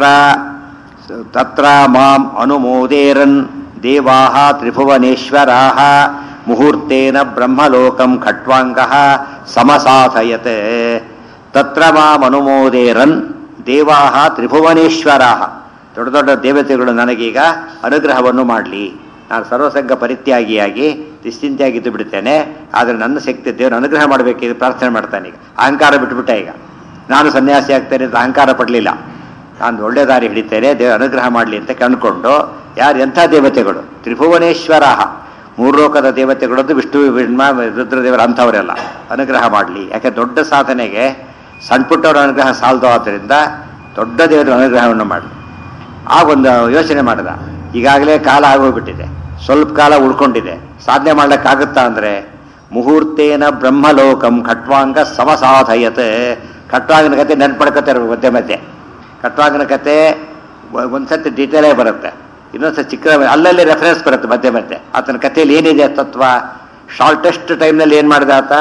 ತತ್ರ ಮಾಂ ಅನುಮೋದೇರನ್ ದೇವಾಹ ತ್ರಿಭುವನೇಶ್ವರಾಹ ಮುಹೂರ್ತೇನ ಬ್ರಹ್ಮಲೋಕಂ ಖಟ್ವಾಂಗ ಸಮಸಾಧಯತೆ ತತ್ರ ಮಾಂ ಅನುಮೋದೇರನ್ ದೇವಾಹ ತ್ರಿಭುವನೇಶ್ವರಾಹ ದೊಡ್ಡ ದೊಡ್ಡ ದೇವತೆಗಳು ನನಗೀಗ ಅನುಗ್ರಹವನ್ನು ಮಾಡಲಿ ನಾನು ಸರ್ವಸಂಗ ಪರಿತ್ಯಾಗಿಯಾಗಿ ನಿಶ್ಚಿಂತೆಯಾಗಿದ್ದು ಬಿಡ್ತೇನೆ ಆದರೆ ನನ್ನ ಶಕ್ತಿ ದೇವರು ಅನುಗ್ರಹ ಮಾಡಬೇಕಿದೆ ಪ್ರಾರ್ಥನೆ ಮಾಡ್ತಾನೆ ಈಗ ಅಹಂಕಾರ ಬಿಟ್ಬಿಟ್ಟ ಈಗ ನಾನು ಸನ್ಯಾಸಿ ಆಗ್ತೇನೆ ಅಂತ ಅಹಂಕಾರ ಪಡಲಿಲ್ಲ ನಾನು ಒಳ್ಳೆ ದಾರಿ ಹಿಡಿತೇನೆ ದೇವರು ಅನುಗ್ರಹ ಮಾಡಲಿ ಅಂತ ಕಂಡುಕೊಂಡು ಯಾರು ಎಂಥ ದೇವತೆಗಳು ತ್ರಿಭುವನೇಶ್ವರ ಮೂರು ಲೋಕದ ದೇವತೆಗಳದ್ದು ವಿಷ್ಣು ಬ್ರಹ್ಮ ರುದ್ರದೇವರ ಅಂಥವರೆಲ್ಲ ಅನುಗ್ರಹ ಮಾಡಲಿ ಯಾಕೆ ದೊಡ್ಡ ಸಾಧನೆಗೆ ಸಣ್ಣ ಪುಟ್ಟವರ ಅನುಗ್ರಹ ಸಾಲದು ಆದ್ದರಿಂದ ದೊಡ್ಡ ದೇವರ ಅನುಗ್ರಹವನ್ನು ಮಾಡಲಿ ಆ ಒಂದು ಯೋಚನೆ ಮಾಡಿದ ಈಗಾಗಲೇ ಕಾಲ ಆಗೋಗ್ಬಿಟ್ಟಿದೆ ಸ್ವಲ್ಪ ಕಾಲ ಉಳ್ಕೊಂಡಿದೆ ಸಾಧನೆ ಮಾಡ್ಲಿಕ್ಕಾಗುತ್ತಾ ಅಂದರೆ ಮುಹೂರ್ತೇನ ಬ್ರಹ್ಮಲೋಕಂ ಖಟ್ವಾಂಗ ಸಮಸಾಧಯತೆ ಖಟ್ವಾಂಗನ ಕತೆ ನೆನ್ಪಡ್ಕೊತಾ ಇರ್ಬೇಕು ಮಧ್ಯೆ ಮಧ್ಯೆ ಖಟ್ವಾಂಗನ ಕತೆ ಒ- ಒಂದ್ಸತಿ ಡೀಟೇಲೇ ಬರುತ್ತೆ ಇನ್ನೊಂದ್ಸತಿ ಚಿಕ್ಕ ಅಲ್ಲಲ್ಲಿ ರೆಫರೆನ್ಸ್ ಬರುತ್ತೆ ಮಧ್ಯೆ ಮಧ್ಯೆ ಆತನ ಕಥೆಯಲ್ಲಿ ಏನಿದೆ ತತ್ವ ಶಾರ್ಟೆಸ್ಟ್ ಟೈಮ್ನಲ್ಲಿ ಏನು ಮಾಡಿದ ಆತ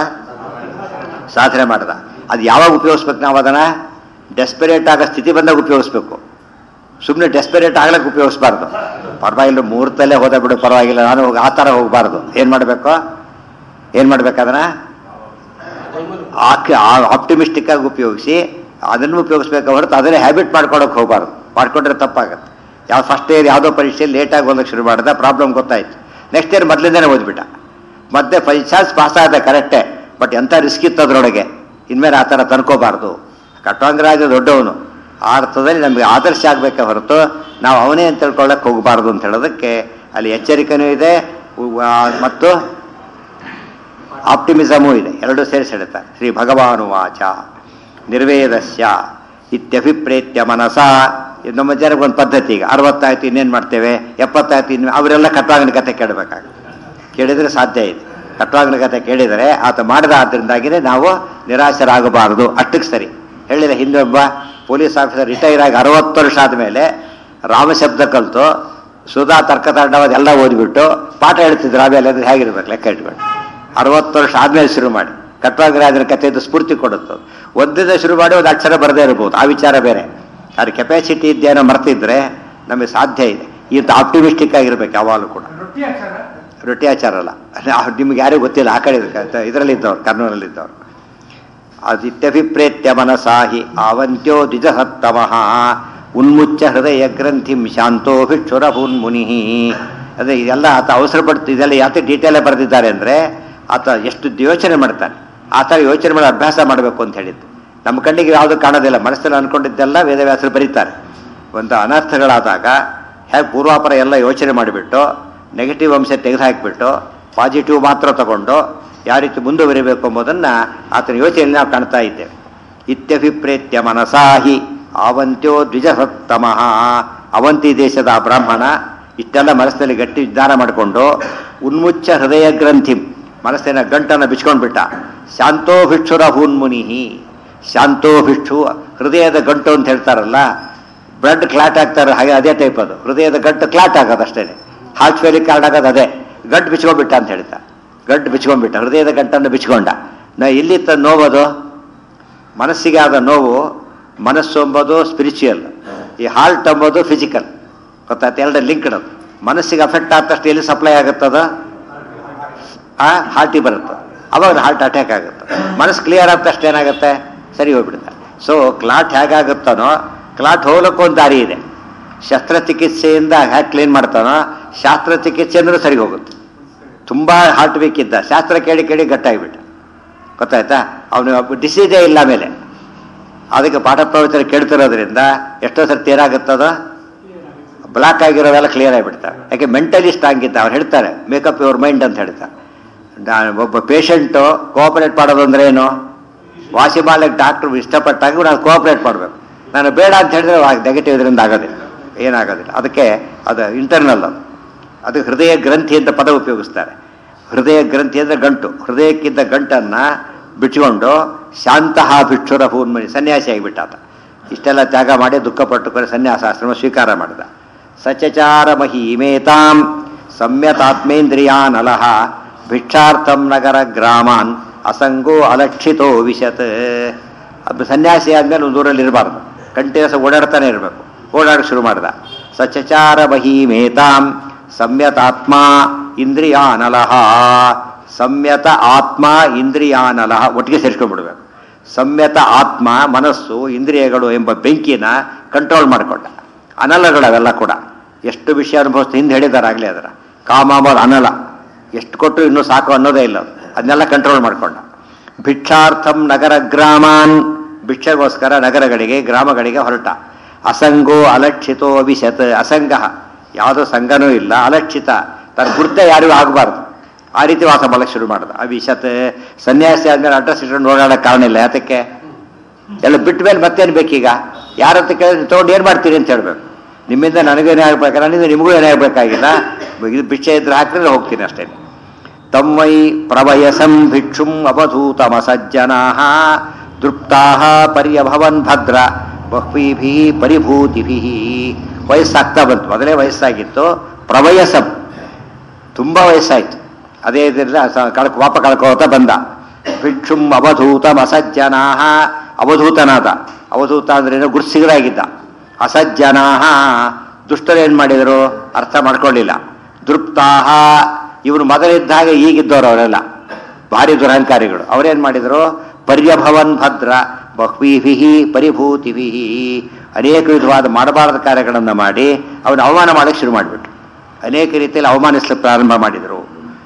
ಸಾಧನೆ ಮಾಡ್ದ ಅದು ಯಾವಾಗ ಉಪಯೋಗಿಸ್ಬೇಕು ನಾವು ಅದನ್ನ ಡೆಸ್ಪರೇಟ್ ಆಗೋ ಸ್ಥಿತಿ ಬಂದಾಗ ಉಪಯೋಗಿಸ್ಬೇಕು ಸುಮ್ಮನೆ ಡೆಸ್ಪರೇಟ್ ಆಗ್ಲಿಕ್ಕೆ ಉಪಯೋಗಿಸ್ಬಾರ್ದು ಪರವಾಗಿಲ್ಲ ಮುಹೂರ್ತಲ್ಲೇ ಹೋದ ಬಿಡು ಪರವಾಗಿಲ್ಲ ನಾನು ಹೋಗಿ ಆ ಥರ ಹೋಗಬಾರ್ದು ಏನು ಮಾಡಬೇಕು ಏನು ಮಾಡ್ಬೇಕು ಅದನ್ನ ಆಪ್ಟಿಮಿಸ್ಟಿಕ್ ಆಗಿ ಉಪಯೋಗಿಸಿ ಅದನ್ನು ಉಪಯೋಗಿಸ್ಬೇಕು ಹೊರತು ಅದನ್ನೇ ಹ್ಯಾಬಿಟ್ ಮಾಡ್ಕೊಳಕ್ಕೆ ಹೋಗಬಾರ್ದು ಮಾಡ್ಕೊಂಡ್ರೆ ತಪ್ಪಾಗುತ್ತೆ ಯಾವ ಫಸ್ಟ್ ಇಯರ್ ಯಾವುದೋ ಪರೀಕ್ಷೆ ಲೇಟಾಗಿ ಓದಕ್ಕೆ ಶುರು ಮಾಡಿದ ಪ್ರಾಬ್ಲಮ್ ಗೊತ್ತಾಯ್ತು ನೆಕ್ಸ್ಟ್ ಇಯರ್ ಮೊದಲಿಂದನೇ ಓದ್ಬಿಟ್ಟ ಮತ್ತೆ ಫೈ ಚಾನ್ಸ್ ಪಾಸ್ ಆದ ಕರೆಕ್ಟೇ ಬಟ್ ಎಂಥ ರಿಸ್ಕ್ ಇತ್ತು ಅದರೊಳಗೆ ಇನ್ಮೇಲೆ ಆ ಥರ ತನ್ಕೋಬಾರ್ದು ಕಟ್ಟೋಂಗರಾಜ ದೊಡ್ಡವನು ಆ ಅರ್ಥದಲ್ಲಿ ನಮಗೆ ಆದರ್ಶ ಆಗಬೇಕೆ ಹೊರತು ನಾವು ಅವನೇ ಅಂತ ತಿಳ್ಕೊಳ್ಳೋಕೆ ಹೋಗಬಾರ್ದು ಅಂತ ಹೇಳೋದಕ್ಕೆ ಅಲ್ಲಿ ಎಚ್ಚರಿಕೆನೂ ಇದೆ ಉ- ಆ, ಮತ್ತು ಆಪ್ಟಿಮಿಸಮೂ ಇದೆ ಎರಡು ಸೇರಿಸಿ ಹೇಳ್ತಾರೆ ಶ್ರೀ ಭಗವಾನು ವಾಚ ನಿರ್ವೇದಸ್ಯ ಇತ್ಯಭಿಪ್ರೇತ್ಯ ಮನಸ ಇದು ನಮ್ಮ ಜನಕ್ಕೆ ಒಂದು ಪದ್ಧತಿ ಈಗ ಅರವತ್ತಾಯ್ತು ಇನ್ನೇನು ಮಾಡ್ತೇವೆ ಎಪ್ಪತ್ತಾಯ್ತು ಇನ್ನು ಅವರೆಲ್ಲ ಕಟ್ವಾಂಗನ ಕತೆ ಕೇಳಬೇಕಾಗುತ್ತೆ ಕೇಳಿದರೆ ಸಾಧ್ಯ ಇದೆ ಕಟ್ವಾಂಗನ ಕತೆ ಕೇಳಿದರೆ ಆತ ಮಾಡಿದ ಆದ್ದರಿಂದಾಗಿನೇ ನಾವು ನಿರಾಶರಾಗಬಾರದು ಅಷ್ಟಕ್ಕೆ ಸರಿ ಹೇಳಿದ ಹಿಂದೆ ಒಬ್ಬ ಪೊಲೀಸ್ ಆಫೀಸರ್ ರಿಟೈರ್ ಆಗಿ ಅರವತ್ತು ವರ್ಷ ಆದಮೇಲೆ ರಾಮಶಬ್ದ ಕಲಿತು ಸುಧಾ ತರ್ಕತಾಂಡವಾದ ಎಲ್ಲ ಓದಿಬಿಟ್ಟು ಪಾಠ ಹೇಳ್ತಿದ್ರು ಆಮೇಲೆ ಅಂದ್ರೆ ಹೇಗಿರ್ಬೇಕು ಲೆಕ್ಕ ಇಟ್ಕೊಂಡು ಅರವತ್ತು ವರ್ಷ ಆದ್ಮೇಲೆ ಶುರು ಮಾಡಿ ಕಟ್ವಾಗರಾಜನ ಕಥೆದು ಸ್ಫೂರ್ತಿ ಕೊಡುತ್ತೆ ಒಂದಿಂದ ಶುರು ಮಾಡಿ ಒಂದು ಅಕ್ಷರ ಬರದೇ ಇರ್ಬೋದು ಆ ವಿಚಾರ ಬೇರೆ ಅದ್ರ ಕೆಪಾಸಿಟಿ ಇದ್ದೇನೋ ಮರ್ತಿದ್ರೆ ನಮಗೆ ಸಾಧ್ಯ ಇದೆ ಇಂಥ ಆಪ್ಟಿಮಿಸ್ಟಿಕ್ ಆಗಿರ್ಬೇಕು ಯಾವಾಗಲೂ ಕೂಡ ರೊಟ್ಟಿ ಹಾಕ್ತಾರ ರೊಟ್ಟಿ ಆಚಾರ ಅಲ್ಲ ನಿಮ್ಗೆ ಯಾರಿಗೂ ಗೊತ್ತಿಲ್ಲ ಆ ಕಡೆ ಇದರಲ್ಲಿದ್ದವ್ರು ಕರ್ನೂಲಲ್ಲಿದ್ದವ್ರು ಅದಿತ್ಯಭಿಪ್ರೇತ್ಯ ಮನಸಾಹಿ ಆವಂತ್ಯೋ ದ್ವಿಜಸತ್ತಮಃ ಉನ್ಮುಚ್ಚ ಹೃದಯ ಗ್ರಂಥಿಂ ಶಾಂತೋಭಿಕ್ಷುರಭೂನ್ ಮುನಿ ಅದೇ ಇದೆಲ್ಲ ಆತ ಅವಸರ ಪಡ್ತು ಇದೆಲ್ಲ ಯಾಕೆ ಡೀಟೇಲೇ ಬರೆದಿದ್ದಾರೆ ಅಂದರೆ ಆತ ಎಷ್ಟು ಯೋಚನೆ ಮಾಡ್ತಾನೆ ಆ ಥರ ಯೋಚನೆ ಮಾಡಿ ಅಭ್ಯಾಸ ಮಾಡಬೇಕು ಅಂತ ಹೇಳಿದ್ದು ನಮ್ಮ ಕಣ್ಣಿಗೆ ಯಾವುದು ಕಾಣೋದಿಲ್ಲ ಮನಸ್ಸಲ್ಲಿ ಅನ್ಕೊಂಡಿದ್ದೆಲ್ಲ ವೇದವ್ಯಾಸರು ಬರೀತಾರೆ ಒಂದು ಅನರ್ಥಗಳಾದಾಗ ಹೇಗೆ ಪೂರ್ವಾಪರ ಎಲ್ಲ ಯೋಚನೆ ಮಾಡಿಬಿಟ್ಟು ನೆಗೆಟಿವ್ ಅಂಶ ತೆಗೆದುಹಾಕಿಬಿಟ್ಟು ಪಾಸಿಟಿವ್ ಮಾತ್ರ ತಗೊಂಡು ಯಾವ ರೀತಿ ಮುಂದುವರಿಬೇಕು ಎಂಬುದನ್ನು ಆತನ ಯೋಚನೆಯಲ್ಲಿ ನಾವು ಕಾಣ್ತಾ ಇದ್ದೇವೆ ಇತ್ಯಭಿಪ್ರೇತ್ಯ ಮನಸಾಹಿ ಆವಂತ್ಯೋ ದ್ವಿಜಸತ್ತಮಃ ಅವಂತಿ ದೇಶದ ಆ ಬ್ರಾಹ್ಮಣ ಇಷ್ಟೆಲ್ಲ ಮನಸ್ಸಿನಲ್ಲಿ ಗಟ್ಟಿ ವಿಧಾನ ಮಾಡಿಕೊಂಡು ಉನ್ಮುಚ್ಚ ಹೃದಯ ಗ್ರಂಥಿ ಮನಸ್ಸಿನ ಗಂಟನ್ನು ಬಿಚ್ಕೊಂಡ್ಬಿಟ್ಟ ಶಾಂತೋಭಿಕ್ಷುರ ಹೂನ್ಮುನಿಹಿ ಶಾಂತೋಭಿಕ್ಷು ಹೃದಯದ ಗಂಟು ಅಂತ ಹೇಳ್ತಾರಲ್ಲ ಬ್ಲಡ್ ಕ್ಲಾಟ್ ಆಗ್ತಾರೆ ಹಾಗೆ ಅದೇ ಟೈಪ್ ಅದು ಹೃದಯದ ಗಂಟು ಕ್ಲಾಟ್ ಆಗೋದು ಅಷ್ಟೇ ಹಾರ್ಟ್ ಫೇಲಿಗೆ ಕಾರಣ ಆಗೋದು ಅದೇ ಗಂಟು ಬಿಚ್ಕೊಂಡ್ಬಿಟ್ಟ ಅಂತ ಹೇಳ್ತಾ ಗಂಟು ಬಿಚ್ಕೊಂಡ್ಬಿಟ್ಟ ಹೃದಯದ ಗಂಟನ್ನು ಬಿಚ್ಕೊಂಡ ನಾ ಎಲ್ಲಿತ್ತ ನೋವದು ಮನಸ್ಸಿಗೆ ಆದ ನೋವು ಮನಸ್ಸು ಎಂಬುದು ಸ್ಪಿರಿಚುವಲ್ ಈ ಹಾರ್ಟ್ ಎಂಬುದು ಫಿಸಿಕಲ್ ಗೊತ್ತಾಯ್ತು ಎರಡು ಲಿಂಕ್ ಅದು ಮನಸ್ಸಿಗೆ ಅಫೆಕ್ಟ್ ಆದ ತಕ್ಷಣ ಎಲ್ಲಿ ಸಪ್ಲೈ ಆಗುತ್ತದ ಆ ಹಾರ್ಟಿಗೆ ಬರುತ್ತೆ ಅವಾಗ ಹಾರ್ಟ್ ಅಟ್ಯಾಕ್ ಆಗುತ್ತೆ ಮನಸ್ಸು ಕ್ಲಿಯರ್ ಆದ ತಕ್ಷಣ ಏನಾಗುತ್ತೆ ಸರಿ ಹೋಗ್ಬಿಡ್ತಾರೆ ಸೊ ಕ್ಲಾಟ್ ಹೇಗಾಗುತ್ತಾನೋ ಕ್ಲಾಟ್ ಹೋಗ್ಲಿಕ್ಕೆ ಒಂದು ದಾರಿ ಇದೆ ಶಸ್ತ್ರಚಿಕಿತ್ಸೆಯಿಂದ ಹೇಗೆ ಕ್ಲೀನ್ ಮಾಡ್ತಾನೋ ಶಾಸ್ತ್ರ ಚಿಕಿತ್ಸೆ ಅಂದ್ರೂ ಸರಿ ಹೋಗುತ್ತೆ ತುಂಬ ಹಾರ್ಟ್ ವೀಕ್ ಇದ್ದ ಶಾಸ್ತ್ರ ಕೇಳಿ ಕೇಳಿ ಗಟ್ಟಾಗಿಬಿಟ್ಟ ಗೊತ್ತಾಯ್ತಾ ಅವನು ಡಿಸೀಸೇ ಇಲ್ಲ ಮೇಲೆ ಅದಕ್ಕೆ ಪಾಠ ಪ್ರವಚನ ಕೇಳ್ತಿರೋದ್ರಿಂದ ಎಷ್ಟೋ ಸರ್ತಿ ಏನಾಗುತ್ತದೋ ಬ್ಲಾಕ್ ಆಗಿರೋದೆಲ್ಲ ಕ್ಲಿಯರ್ ಆಗಿಬಿಡ್ತಾರೆ ಯಾಕೆ ಮೆಂಟಲಿ ಸ್ಟ್ರಾಂಗ್ ಇದ್ದ ಅವ್ರು ಹೇಳ್ತಾರೆ ಮೇಕಪ್ ಯುವರ್ ಮೈಂಡ್ ಅಂತ ಹೇಳ್ತಾರೆ ನಾನು ಒಬ್ಬ ಪೇಷಂಟು ಕೋಆಪರೇಟ್ ಮಾಡೋದು ಅಂದ್ರೆ ಏನು ವಾಸಿ ಮಾಡ್ಲಿಕ್ಕೆ ಡಾಕ್ಟ್ರು ಇಷ್ಟಪಟ್ಟಾಗ ನಾನು ಕೋಆಪರೇಟ್ ಮಾಡಬೇಕು ನಾನು ಬೇಡ ಅಂತ ಹೇಳಿದ್ರೆ ನೆಗೆಟಿವ್ ಇದರಿಂದ ಆಗೋದಿಲ್ಲ ಏನಾಗೋದಿಲ್ಲ ಅದಕ್ಕೆ ಅದು ಇಂಟರ್ನಲ್ ಅದು ಅದು ಹೃದಯ ಗ್ರಂಥಿ ಅಂತ ಪದ ಉಪಯೋಗಿಸ್ತಾರೆ ಹೃದಯ ಗ್ರಂಥಿ ಅಂದರೆ ಗಂಟು ಹೃದಯಕ್ಕಿದ್ದ ಗಂಟನ್ನು ಬಿಟ್ಕೊಂಡು ಶಾಂತಹ ಭಿಕ್ಷುರ ಪೂರ್ಣಿ ಸನ್ಯಾಸಿ ಆಗಿಬಿಟ್ಟ ಆತ ಇಷ್ಟೆಲ್ಲ ತ್ಯಾಗ ಮಾಡಿ ದುಃಖಪಟ್ಟುಕೊಂಡು ಸನ್ಯಾಸಾಶ್ರಮ ಸ್ವೀಕಾರ ಮಾಡಿದ ಸಚಚಾರ ಮಹೀಮೇತಾಂ ಸಂಯತಾತ್ಮೇಂದ್ರಿಯಾನಲಹ ಭಿಕ್ಷಾರ್ಥಂ ನಗರ ಗ್ರಾಮಾನ್ ಅಸಂಗೋ ಅಲಕ್ಷಿತೋ ವಿಶತ್ ಅದು ಸನ್ಯಾಸಿ ಆದಮೇಲೆ ಒಂದು ಊರಲ್ಲಿ ಇರಬಾರ್ದು ಕಂಟಿನ್ಯೂಸ್ ಓಡಾಡ್ತಾನೆ ಇರಬೇಕು ಓಡಾಡಕ್ಕೆ ಶುರು ಮಾಡ್ದ ಸಚಚಾರ ಮಹೀಮೇತಾಂ ಸಂಯತಾತ್ಮ ಇಂದ್ರಿಯಾನಲಹ ಸಂಯತ ಆತ್ಮ ಇಂದ್ರಿಯಾನಲಹ ಒಟ್ಟಿಗೆ ಸೇರಿಸ್ಕೊಂಡ್ಬಿಡ್ಬೇಕು ಸಂಯತ ಆತ್ಮ ಮನಸ್ಸು ಇಂದ್ರಿಯಗಳು ಎಂಬ ಬೆಂಕಿನ ಕಂಟ್ರೋಲ್ ಮಾಡಿಕೊಂಡ ಅನಲಗಳವೆಲ್ಲ ಕೂಡ ಎಷ್ಟು ವಿಷಯ ಅನುಭವಿಸ್ತು ಹಿಂದೆ ಹೇಳಿದಾರಾಗಲೇ ಅದರ ಕಾಮಾಮಲ್ ಅನಲ ಎಷ್ಟು ಕೊಟ್ಟರು ಇನ್ನೂ ಸಾಕು ಅನ್ನೋದೇ ಇಲ್ಲ ಅದು. ಅದನ್ನೆಲ್ಲ ಕಂಟ್ರೋಲ್ ಮಾಡಿಕೊಂಡ ಭಿಕ್ಷಾರ್ಥಂ ನಗರ ಗ್ರಾಮಾನ್ ಭಿಕ್ಷೆಗೋಸ್ಕರ ನಗರಗಳಿಗೆ ಗ್ರಾಮಗಳಿಗೆ ಹೊರಟ ಅಸಂಗೋ ಅಲಕ್ಷಿತೋ ಅವಿಶತ್ ಅಸಂಗ ಯಾವುದೋ ಸಂಘನೂ ಇಲ್ಲ ಅಲಕ್ಷಿತ ತನ್ನ ಗುರ್ತ ಯಾರಿಗೂ ಆಗಬಾರ್ದು ಆ ರೀತಿ ವಾಸ ಮಾಡಕ್ಕೆ ಶುರು ಮಾಡ್ದ ಅವಿಶತ್ ಸನ್ಯಾಸಿ ಆದ್ಮೇಲೆ ಅಡ್ರೆಸ್ ಇಟ್ಕೊಂಡು ಓಡಾಡೋಕ್ಕೆ ಕಾರಣ ಇಲ್ಲ ಯಾತಕ್ಕೆ ಎಲ್ಲ ಬಿಟ್ಟ ಮೇಲೆ ಮತ್ತೇನು ಬೇಕೀಗ ಯಾರಂತ ಕೇಳಿದ್ರೆ ತೊಗೊಂಡು ಏನು ಮಾಡ್ತೀರಿ ಅಂತ ಹೇಳ್ಬೇಕು ನಿಮ್ಮಿಂದ ನನಗೇನೇ ಆಗ್ಬೇಕು ನನ್ನಿಂದ ನಿಮಗೂ ಏನೇ ಆಗಬೇಕಾಗಿಲ್ಲ ಇದು ಭಿಕ್ಷೆ ಇದ್ರೆ ಹಾಕಿದ್ರೆ ಹೋಗ್ತೀನಿ ಅಷ್ಟೇ ತಮ್ಮೈ ಪ್ರವಯಸಂ ಭಿಕ್ಷುಂ ಅವಧೂತಮಸಜ್ಜನಾ ದೃಪ್ತಾ ಪರ್ಯಭವನ್ ಭದ್ರ ಬಹ್ವೀಭಿ ಪರಿಭೂತಿಭಿ ವಯಸ್ಸಾಗ್ತಾ ಬಂತು ಮೊದಲೇ ವಯಸ್ಸಾಗಿತ್ತು ಪ್ರವಯಸಂ ತುಂಬ ವಯಸ್ಸಾಯ್ತು ಅದೇ ಇದರಿಂದ ಸ- ಕಳ್ಕ ವಾಪ ಕಳ್ಕೋತ ಬಂದ ಭಿಕ್ಷುಂ ಅವಧೂತಂ ಅಸಜ್ಜನಾ ಅವಧೂತನಾದ ಅವಧೂತ ಅಂದ್ರೇನು ಗುರ್ಸಿಗರಾಗಿದ್ದ ಅಸಜ್ಜನಾ ದುಷ್ಟರು ಏನು ಮಾಡಿದರು ಅರ್ಥ ಮಾಡ್ಕೊಳ್ಳಿಲ್ಲ ದೃಪ್ತಾಹ ಇವರು ಮೊದಲಿದ್ದಾಗ ಈಗಿದ್ದವರು ಅವರೆಲ್ಲ ಭಾರಿ ದುರಹಂಕಾರಿಗಳು ಅವರೇನು ಮಾಡಿದರು ಪರ್ಯಭವನ್ ಭದ್ರ ಬಹ್ವೀಭಿ ಪರಿಭೂತಿಭಿ ಅನೇಕ ವಿಧವಾದ ಮಾಡಬಾರದ ಕಾರ್ಯಗಳನ್ನು ಮಾಡಿ ಅವನ ಅವಮಾನ ಮಾಡಕ್ಕೆ ಶುರು ಮಾಡಿಬಿಟ್ರು ಅನೇಕ ರೀತಿಯಲ್ಲಿ ಅವಮಾನಿಸಲು ಪ್ರಾರಂಭ ಮಾಡಿದರು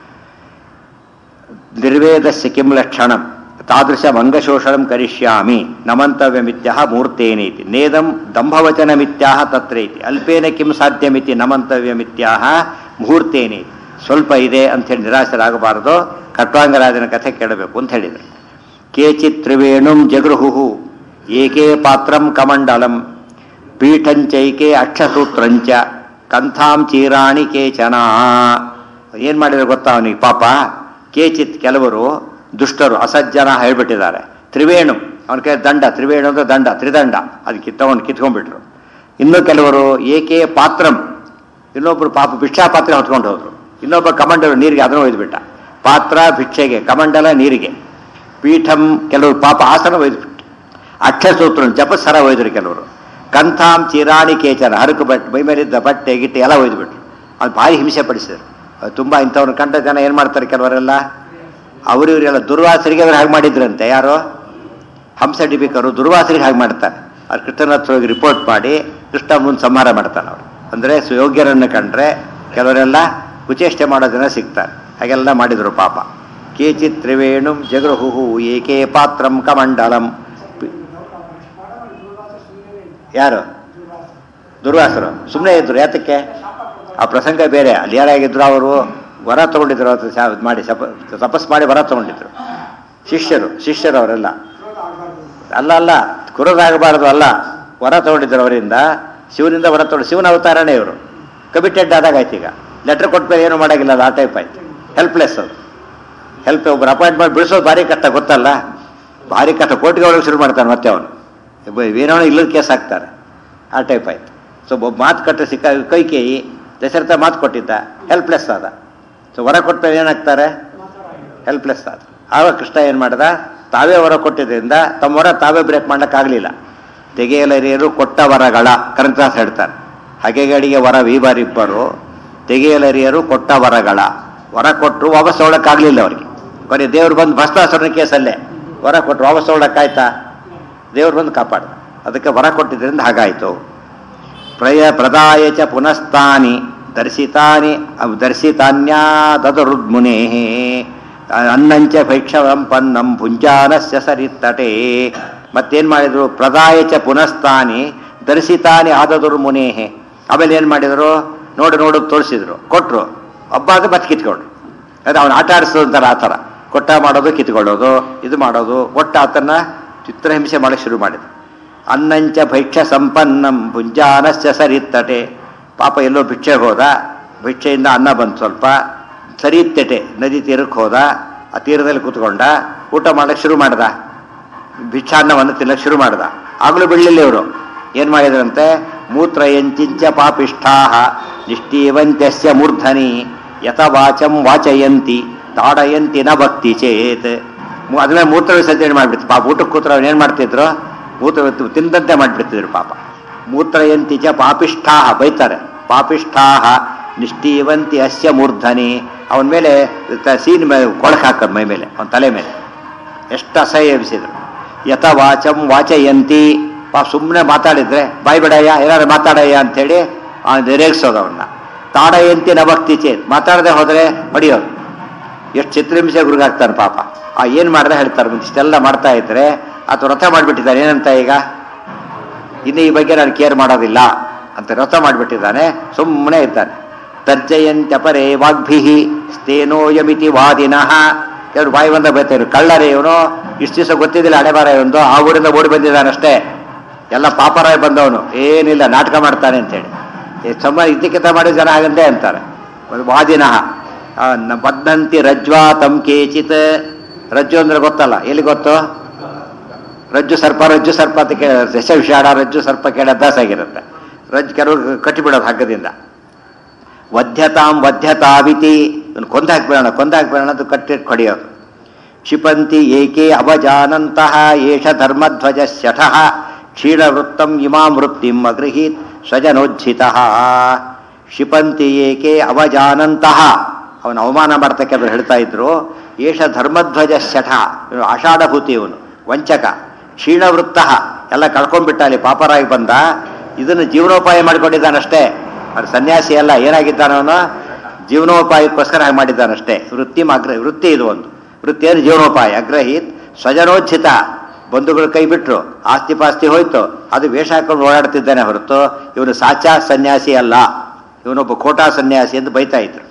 ನಿರ್ವೇದಸ್ಯ ಕಿಂ ಲಕ್ಷಣಂ ತಾದೃಶ ಮಂಗಶೋಷಣಂ ಕರಿಷ್ಯಾಮಿ ನಮಂತವ್ಯಮಿತ್ಯ ಮೂರ್ತೇನೇತಿ ನೇದಂ ದಂಭವಚನಮಿತ್ಯಾಹ ತತ್ರೈತಿ ಅಲ್ಪೇನ ಕಿಂ ಸಾಧ್ಯಮಿತಿ ನಮಂತವ್ಯಮಿತ್ಯಾಹ ಮುಹೂರ್ತೇನೇತಿ ಸ್ವಲ್ಪ ಇದೆ ಅಂಥೇಳಿ ನಿರಾಶರಾಗಬಾರದು ಖಟ್ವಾಂಗರಾಜನ ಕಥೆ ಕೇಳಬೇಕು ಅಂತ ಹೇಳಿದರು ಕೇಚಿತ್ ತ್ರಿವೇಣುಂ ಜಗೃಹು ಏಕೆ ಪಾತ್ರಂ ಕಮಂಡಲಂ ಪೀಠಂಚೈಕೆ ಅಕ್ಷಸೂತ್ರಂಚ ಕಂಥಾಂ ಚೀರಾಣಿ ಕೇಚನ ಏನು ಮಾಡಿದ್ರು ಗೊತ್ತಾ ಅವನಿಗೆ ಪಾಪ ಕೇಚಿತ್ ಕೆಲವರು ದುಷ್ಟರು ಅಸಜ್ಜನ ಹೇಳ್ಬಿಟ್ಟಿದ್ದಾರೆ ತ್ರಿವೇಣು ಅವನ ಕೈ ದಂಡ ತ್ರಿವೇಣು ಅಂದ್ರೆ ದಂಡ ತ್ರಿದಂಡ ಅದು ಕಿತ್ತಕೊಂಡು ಕಿತ್ಕೊಂಡ್ಬಿಟ್ರು ಇನ್ನು ಕೆಲವರು ಏಕೆ ಪಾತ್ರಂ ಇನ್ನೊಬ್ರು ಪಾಪ ಭಿಕ್ಷಾ ಪಾತ್ರೆ ಹೊತ್ಕೊಂಡು ಹೋದ್ರು ಇನ್ನೊಬ್ಬ ಕಮಂಡಲು ನೀರಿಗೆ ಅದನ್ನು ಒಯ್ದುಬಿಟ್ಟ ಪಾತ್ರ ಭಿಕ್ಷೆಗೆ ಕಮಂಡಲ ನೀರಿಗೆ ಪೀಠಂ ಕೆಲವರು ಪಾಪ ಆಸನ ಒಯ್ದುಬಿಟ್ಟು ಅಕ್ಷಸೂತ್ರ ಜಪಸರ ಒಯ್ದರು ಕೆಲವರು ಕಂಥಾಂ ಚಿರಾಣಿ ಕೇಚನ ಹರಕು ಬಟ್ಟೆ ಮೈ ಮೇಲಿದ್ದ ಬಟ್ಟೆ ಗಿಟ್ಟೆ ಎಲ್ಲ ಒಯ್ದುಬಿಟ್ರು ಅದು ಭಾರಿ ಹಿಂಸೆ ಪಡಿಸಿದ್ರು ಅದು ತುಂಬ ಇಂಥವ್ರನ್ನ ಕಂಡ ಜನ ಏನು ಮಾಡ್ತಾರೆ ಕೆಲವರೆಲ್ಲ ಅವರು ಇವರೆಲ್ಲ ದುರ್ವಾಸರಿಗೆ ಅವ್ರು ಹಾಗೆ ಮಾಡಿದ್ರಂತೆ ಯಾರು ಹಂಸ ಡಿಬಿಕರು ದುರ್ವಾಸರಿಗೆ ಹಾಗೆ ಮಾಡ್ತಾರೆ ಅವ್ರು ಕೃಷ್ಣನ ಹತ್ರ ಹೋಗಿ ರಿಪೋರ್ಟ್ ಮಾಡಿ ಕೃಷ್ಣ ಮುಂದೆ ಸಂಹಾರ ಮಾಡ್ತಾನೆ ಅವರು ಅಂದರೆ ಸುಯೋಗ್ಯರನ್ನು ಕಂಡ್ರೆ ಕೆಲವರೆಲ್ಲ ಕುಚೇಷ್ಟೆ ಮಾಡೋ ಜನ ಸಿಗ್ತಾರೆ ಹಾಗೆಲ್ಲ ಮಾಡಿದರು ಪಾಪ ಕೇಚಿತ್ ತ್ರಿವೇಣುಂ ಜಗೃಹು ಏಕೆ ಪಾತ್ರಂ ಕಮಂಡಲಂ ಪಿ- ಯಾರು ದುರ್ವಾಸರು ಸುಮ್ಮನೆ ಇದ್ರು ಯಾತಕ್ಕೆ ಆ ಪ್ರಸಂಗ ಬೇರೆ ಅಲ್ಲಿ ಯಾರಾಗಿದ್ರು ಅವರು ವರ ತಗೊಂಡಿದ್ರು ಅವತ್ತು ಶಾ- ಮಾಡಿ ಸಪ ತಪಸ್ ಮಾಡಿ ವರ ತಗೊಂಡಿದ್ರು ಶಿಷ್ಯರು ಶಿಷ್ಯರು ಅವರೆಲ್ಲ ಅಲ್ಲ ಅಲ್ಲ ಕುರುದಾಗಬಾರದು ಅಲ್ಲ ವರ ತಗೊಂಡಿದ್ರು ಅವರಿಂದ ಶಿವನಿಂದ ವರ ತಗೊಂಡು ಶಿವನ ಅವತಾರನೇ ಇವರು ಕಮಿಟೆಡ್ ಆದಾಗ ಆಯ್ತು ಈಗ ಲೆಟರ್ ಕೊಟ್ಮೇಲೆ ಏನು ಮಾಡೋಂಗಿಲ್ಲ ಅದು ಆ ಟೈಪ್ ಆಯ್ತು ಹೆಲ್ಪ್ಲೆಸ್ ಅದು ಹೆಲ್ಪ್ ಒಬ್ಬರು ಅಪಾಯಿಂಟ್ಮೆಂಟ್ ಬಿಡಿಸೋದು ಭಾರಿ ಕಷ್ಟ ಗೊತ್ತಲ್ಲ ಭಾರಿ ಕಷ್ಟ ಕೋಟಿಗೆ ಒಳಗೆ ಶುರು ಮಾಡ್ತಾನೆ ಮತ್ತೆ ಅವನು ಏನೋ ಇಲ್ಲದ ಕೇಸ್ ಹಾಕ್ತಾರೆ ಆ ಟೈಪ್ ಆಯ್ತು ಸೊ ಒಬ್ಬ ಮಾತು ಕಟ್ಟ ಸಿಕ್ಕ ಕೈಕೇಯಿ ದಶರಥ ಮಾತು ಕೊಟ್ಟಿದ್ದ ಹೆಲ್ಪ್ಲೆಸ್ ಆದ ಸೊ ವರ ಕೊಟ್ಟ ಏನಾಗ್ತಾರೆ ಹೆಲ್ಪ್ಲೆಸ್ ಆದ ಆವಾಗ ಕೃಷ್ಣ ಏನು ಮಾಡ್ದ ತಾವೇ ವರ ಕೊಟ್ಟಿದ್ದರಿಂದ ತಮ್ಮ ವರ ತಾವೇ ಬ್ರೇಕ್ ಮಾಡ್ಲಿಕ್ಕಾಗಲಿಲ್ಲ ತೆಗೆಯಲರಿಯರು ಕೊಟ್ಟ ವರಗಳ ಕರಂತಾಸ್ ಹೇಳ್ತಾರೆ ಹಗೆಗಳಿಗೆ ವರ ವೀಬರಿಬ್ಬರು ತೆಗೆಯಲರಿಯರು ಕೊಟ್ಟ ವರಗಳ ವರ ಕೊಟ್ಟರು ವಾಪಸ್ ತಗೊಳಕ್ಕಾಗಲಿಲ್ಲ ಅವರಿಗೆ ಕೊನೆ ದೇವ್ರು ಬಂದು ಭಸ್ತಾಸುರನ ಕೇಸಲ್ಲೇ ವರ ಕೊಟ್ಟರು ವಾಪಸ್ ತಗೊಳಕ್ಕಾಯ್ತಾ ದೇವ್ರು ಬಂದು ಕಾಪಾಡ ಅದಕ್ಕೆ ವರ ಕೊಟ್ಟಿದ್ದರಿಂದ ಹಾಗಾಯಿತು ಪ್ರಯ ಪ್ರದಾಯ ಚ ಪುನಸ್ತಾನಿ ದರ್ಶಿತಾನಿ ಅವ್ ದರ್ಶಿತಾನ್ಯಾ ತದರುದ್ಮುನೇ ಅನ್ನಂಚ ಭೈಕ್ಷವಂ ಪನ್ನಂ ಭುಂಜಾನಸ್ಯ ಸರಿತ್ತಟೆ ಮತ್ತೇನು ಮಾಡಿದ್ರು ಪ್ರದಾಯ ಚ ಪುನಸ್ತಾನಿ ದರ್ಶಿತಾನಿ ಆದದುರ್ಮುನೇಹೆ ಆಮೇಲೆ ಏನು ಮಾಡಿದರು ನೋಡು ನೋಡು ತೋರಿಸಿದ್ರು ಕೊಟ್ಟರು ಹಬ್ಬ ಅದು ಮತ್ತೆ ಕಿತ್ಕೊಂಡ್ರು ಅದು ಅವನು ಆಟ ಆಡಿಸೋದು ಅಂತಾರೆ ಆ ಥರ ಕೊಟ್ಟ ಮಾಡೋದು ಕಿತ್ಕೊಳ್ಳೋದು ಇದು ಮಾಡೋದು ಒಟ್ಟು ಆತನ ಚಿತ್ರಹಿಂಸೆ ಮಾಡಕ್ಕೆ ಶುರು ಮಾಡಿದ್ರು ಅನ್ನಂಚ ಭೈಕ್ಷ ಸಂಪನ್ನಂ ಭುಂಜಾನಸ್ಯ ಸರಿತ್ತಟೆ ಪಾಪ ಎಲ್ಲೋ ಭಿಕ್ಷೆ ಹೋದ ಭಿಕ್ಷೆಯಿಂದ ಅನ್ನ ಬಂತು ಸ್ವಲ್ಪ ಸರಿತ್ತಟೆ ನದಿ ತೀರಕ್ಕೆ ಹೋದ ಆ ತೀರದಲ್ಲಿ ಕೂತ್ಕೊಂಡ ಊಟ ಮಾಡಕ್ಕೆ ಶುರು ಮಾಡ್ದ ಭಿಕ್ಷಾನ್ನವನ್ನು ತಿನ್ನಕ್ಕೆ ಶುರು ಮಾಡ್ದ ಆಗಲೂ ಬಿಡಲಿಲ್ಲ ಇವರು ಏನು ಮಾಡಿದ್ರಂತೆ ಮೂತ್ರ ಎಂಚಿಂಚ ಪಾಪಿಷ್ಠಾ ನಿಷ್ಠೀವಂತ್ಯಸ್ಯ ಮೂರ್ಧನಿ ಯಥ ವಾಚಂ ವಾಚಯಂತಿ ತಾಡಯಂತಿ ನ ಭಕ್ತಿ ಚೇತ್ ಮು- ಅದನ್ನ ಮೂತ್ರ ವಿಸರ್ಜನೆ ಮಾಡಿಬಿಡ್ತು ಪಾಪ ಊಟಕ್ಕೆ ಕೂತ್ರ ಅವ್ರು ಏನು ಮಾಡ್ತಿದ್ರು ಮೂತ್ರ ವಿ- ತಿಂದಂತೆ ಮಾಡಿಬಿಡ್ತಿದ್ರು ಪಾಪ ಮೂತ್ರಯಂತಿ ಚ ಪಾಪಿಷ್ಠಾ ಬೈತಾರೆ ಪಾಪಿಷ್ಠಾ ನಿಷ್ಠೀವಂತಿ ಅಸ್ಯ ಮೂರ್ಧನಿ ಅವನ ಮೇಲೆ ತ- ಸೀನ್ ಮೇಲೆ ಕೊಳಕ್ ಹಾಕೋದು ಮೈ ಮೇಲೆ ಅವನ ತಲೆ ಮೇಲೆ ಎಷ್ಟು ಅಸಹ್ಯ ಎಬ್ಸಿದ್ರು ಯಥ ವಾಚಂ ವಾಚಯಂತಿ ಪಾ ಸುಮ್ಮನೆ ಮಾತಾಡಿದ್ರೆ ಬಾಯ್ ಬಿಡಯ್ಯ ಏನಾದ್ರು ಮಾತಾಡಯ್ಯ ಅಂಥೇಳಿ ಅವನು ರೇಗಿಸೋದು ಅವನ್ನ ತಾಡಯಂತಿ ನ ಭಕ್ತಿ ಚೇತ್ ಮಾತಾಡದೆ ಹೋದರೆ ಹೊಡಿಯೋದು ಎಷ್ಟು ಚಿತ್ರಹಿಂಸೆ ಗುರುಗಾಗ್ತಾನೆ ಪಾಪ ಆ ಏನು ಮಾಡಿದ್ರೆ ಹೇಳ್ತಾರೆ ಇಷ್ಟೆಲ್ಲ ಮಾಡ್ತಾ ಇದ್ರೆ ಆತ ವ್ರತ ಮಾಡಿಬಿಟ್ಟಿದ್ದಾನೆ ಏನಂತ ಈಗ ಇನ್ನು ಈ ಬಗ್ಗೆ ನಾನು ಕೇರ್ ಮಾಡೋದಿಲ್ಲ ಅಂತ ವ್ರತ ಮಾಡಿಬಿಟ್ಟಿದ್ದಾನೆ ಸುಮ್ಮನೆ ಇದ್ದಾನೆ ತರ್ಜಯಂತ್ಯಪರೇ ವಾಗ್ಭಿ ಸ್ಥೇನೋಯಮಿತಿ ವಾದಿನಃ ಕೆಲವರು ಬಾಯಿ ಬಂದ ಬೈತಾರೆ ಕಳ್ಳರೇ ಇವನು ಇಷ್ಟು ದಿವಸ ಗೊತ್ತಿದ್ದಿಲ್ಲ ಹಣೆಬಾರ ಇವನು ಆ ಊರಿಂದ ಓಡಿ ಬಂದಿದ್ದಾನಷ್ಟೇ ಎಲ್ಲ ಪಾಪರಾಯ ಬಂದವನು ಏನಿಲ್ಲ ನಾಟಕ ಮಾಡ್ತಾನೆ ಅಂತೇಳಿ ಈ ಸಮ ಇದ್ದಕ್ಕಿಂತ ಮಾಡಿ ಜನ ಆಗಂತೆ ಅಂತಾರೆ ಒಂದು ವಾದಿನಃ ಆ, ನ- ಬದ್ಧಂತಿ ರಜ್ವಾ ತಂ ಕೇಚಿತ್ ರಜ್ಜು ಅಂದ್ರೆ ಗೊತ್ತಲ್ಲ ಎಲ್ಲಿ ಗೊತ್ತು ರಜ್ಜು ಸರ್ಪ ರಜ್ಜು ಸರ್ಪ ಅಂತ ಕೇಳ ದಶ ವಿಷಾಡ ರಜ್ಜು ಸರ್ಪ ಕೇಳ ಅಭ್ಯಾಸ ಆಗಿರುತ್ತೆ ರಜ್ಜು ಕೆಲವರು ಕಟ್ಟಿಬಿಡೋದು ಹಗ್ಗದಿಂದ ವಧ್ಯತಾಂ ವಧ್ಯತಾವಿತಿ ಕೊಂದು ಹಾಕ್ಬಿಡೋಣ ಕೊಂದು ಹಾಕ್ಬಿಡೋಣ ಅಂತ ಕಟ್ಟಿ ಹೊಡೆಯೋದು ಕ್ಷಿಪಂತಿ ಏಕೆ ಅವಜಾನಂತಹ ಏಷ ಧರ್ಮಧ್ವಜ ಶಠಃ ಕ್ಷೀಣವೃತ್ತಂ ಇಮಾಂ ವೃತ್ತಿಂ ಅಗೃಹೀತ್ ಸ್ವಜನೋಜ್ಜಿತ ಕ್ಷಿಪಂತಿ ಏಕೆ ಅವಜಾನಂತಹ ಅವನು ಅವಮಾನ ಮಾಡ್ತಕ್ಕಂಥ ಹೇಳ್ತಾ ಇದ್ರು ಏಷ ಧರ್ಮಧ್ವಜ ಶಠ ಇವನು ಆಷಾಢಭೂತಿ ಇವನು ವಂಚಕ ಕ್ಷೀಣವೃತ್ತ ಎಲ್ಲ ಕಳ್ಕೊಂಡ್ಬಿಟ್ಟ ಅಲ್ಲಿ ಪಾಪರಾಗಿ ಬಂದ ಇದನ್ನು ಜೀವನೋಪಾಯ ಮಾಡಿಕೊಂಡಿದ್ದಾನಷ್ಟೇ ಅವ್ರು ಸನ್ಯಾಸಿ ಅಲ್ಲ ಏನಾಗಿದ್ದಾನವನು ಜೀವನೋಪಾಯಕ್ಕೋಸ್ಕರ ಹಾಗೆ ಮಾಡಿದ್ದಾನಷ್ಟೇ ವೃತ್ತಿ ಅಗ್ರ ವೃತ್ತಿ ಇದು ಒಂದು ವೃತ್ತಿ ಅಂದ್ರೆ ಜೀವನೋಪಾಯ ಅಗ್ರಹೀತ್ ಸ್ವಜನೋಚಿತ ಬಂಧುಗಳು ಕೈ ಬಿಟ್ರು ಆಸ್ತಿ ಪಾಸ್ತಿ ಹೋಯ್ತು ಅದು ವೇಷ ಹಾಕೊಂಡು ಓಡಾಡ್ತಿದ್ದಾನೆ ಹೊರತು ಇವನು ಸಾಚಾ ಸನ್ಯಾಸಿ ಅಲ್ಲ ಇವನೊಬ್ಬ ಖೋಟಾ ಸನ್ಯಾಸಿ ಎಂದು ಬೈತಾ ಇದ್ರು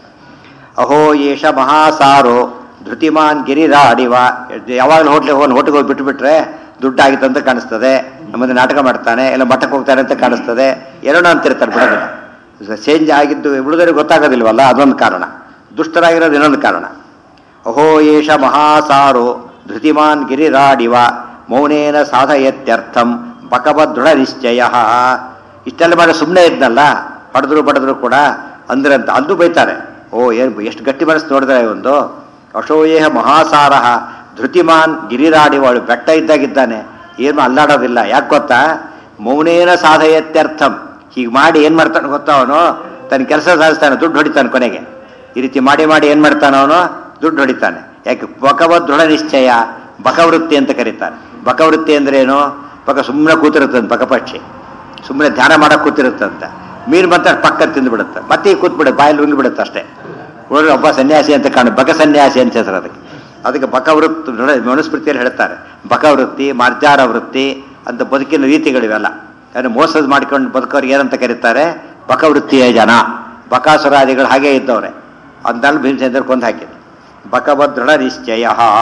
ಅಹೋ ಏಷ ಮಹಾಸಾರೋ ಧೃತಿಮಾನ್ ಗಿರಿರಾಡಿವ ಯಾವಾಗಲೂ ಹೋಟ್ಲಿಗೆ ಹೋಗಿ ಹೋಟಿಗೆ ಹೋಗಿ ಬಿಟ್ಬಿಟ್ರೆ ದುಡ್ಡಾಗಿತ್ತಂತ ಕಾಣಿಸ್ತದೆ ನಮ್ಮದು ನಾಟಕ ಮಾಡ್ತಾನೆ ಎಲ್ಲ ಮಠಕ್ಕೆ ಹೋಗ್ತಾನೆ ಅಂತ ಕಾಣಿಸ್ತದೆ ಎರಡೂ ಅಂತಿರ್ತಾರೆ ಬಿಡೋದಿಲ್ಲ ಚೇಂಜ್ ಆಗಿದ್ದು ಬಿಡುದರಿಗೆ ಗೊತ್ತಾಗೋದಿಲ್ವಲ್ಲ ಅದೊಂದು ಕಾರಣ ದುಷ್ಟರಾಗಿರೋದು ಇನ್ನೊಂದು ಕಾರಣ ಅಹೋ ಏಷ ಮಹಾಸಾರೋ ಧೃತಿಮಾನ್ ಗಿರಿರಾಡಿವ ಮೌನೇನ ಸಾಧಯತ್ಯರ್ಥಂ ಬಕವದೃಢ ನಿಶ್ಚಯ ಇಷ್ಟೆಲ್ಲ ಮಾಡಿ ಸುಮ್ಮನೆ ಇದ್ನಲ್ಲ ಹೊಡೆದ್ರು ಬಡದ್ರು ಕೂಡ ಅಂದ್ರೆ ಅಂತ ಅಂದು ಬೈತಾರೆ ಓ ಏನು ಎಷ್ಟು ಗಟ್ಟಿ ಮನಸ್ಸು ನೋಡಿದ್ರೆ ಒಂದು ಅಶೋಯೇಹ ಮಹಾಸಾರ ಧೃತಿಮಾನ್ ಗಿರಿರಾಡಿವಾಳು ಬೆಟ್ಟ ಇದ್ದಾಗಿದ್ದಾನೆ ಏನು ಅಲ್ಲಾಡೋದಿಲ್ಲ ಯಾಕೆ ಗೊತ್ತಾ ಮೌನೇನ ಸಾಧಯತ್ಯರ್ಥಂ ಹೀಗೆ ಮಾಡಿ ಏನು ಮಾಡ್ತಾನೆ ಗೊತ್ತಾ ಅವನು ತನ್ನ ಕೆಲಸ ಸಾಧಿಸ್ತಾನೆ ದುಡ್ಡು ಹೊಡಿತಾನೆ ಕೊನೆಗೆ ಈ ರೀತಿ ಮಾಡಿ ಮಾಡಿ ಏನು ಮಾಡ್ತಾನೆ ಅವನು ದುಡ್ಡು ಹೊಡಿತಾನೆ ಯಾಕೆ ಬಕವ ದೃಢ ನಿಶ್ಚಯ ಬಕವೃತ್ತಿ ಅಂತ ಕರೀತಾರೆ ಬಕವೃತ್ತಿ ಅಂದ್ರೆ ಏನು ಬಕ ಸುಮ್ಮನೆ ಕೂತಿರುತ್ತಂತೆ ಬಕಪಕ್ಷಿ ಸುಮ್ಮನೆ ಧ್ಯಾನ ಮಾಡಕ್ಕೆ ಕೂತಿರುತ್ತಂತೆ ಮೀನು ಬಂತ ಪಕ್ಕ ತಿಂದು ಬಿಡುತ್ತೆ ಮತ್ತೆ ಈಗ ಕೂತ್ಬಿಡುತ್ತೆ ಬಾಯಲ್ಲಿ ಉಂಗಿ ಬಿಡುತ್ತೆ ಅಷ್ಟೇ ಉಳಿದ್ರೆ ಒಬ್ಬ ಸನ್ಯಾಸಿ ಅಂತ ಕಾಣು ಬಕ ಸನ್ಯಾಸಿ ಅಂತ ಹೆಸರು ಅದಕ್ಕೆ ಅದಕ್ಕೆ ಬಕವೃತ್ತಿ ದೃಢ ಮನುಸ್ಮೃತಿಯಲ್ಲಿ ಹೇಳ್ತಾರೆ ಬಕವೃತ್ತಿ ಮಾರ್ಜಾರ ವೃತ್ತಿ ಅಂತ ಬದುಕಿನ ರೀತಿಗಳಿವೆಲ್ಲ ಅಂದರೆ ಮೋಸದ ಮಾಡ್ಕೊಂಡು ಬದುಕೋರಿಗೆ ಏನಂತ ಕರೀತಾರೆ ಬಕವೃತ್ತಿಯ ಜನ ಬಕಾಸುರಾದಿಗಳು ಹಾಗೇ ಇದ್ದವ್ರೆ ಅಂದಲ್ಲಿ ಭೀಮಸೇಂದ್ರ ಕೊಂದು ಹಾಕಿದ್ರು ಬಕವ ದೃಢ ನಿಶ್ಚಯ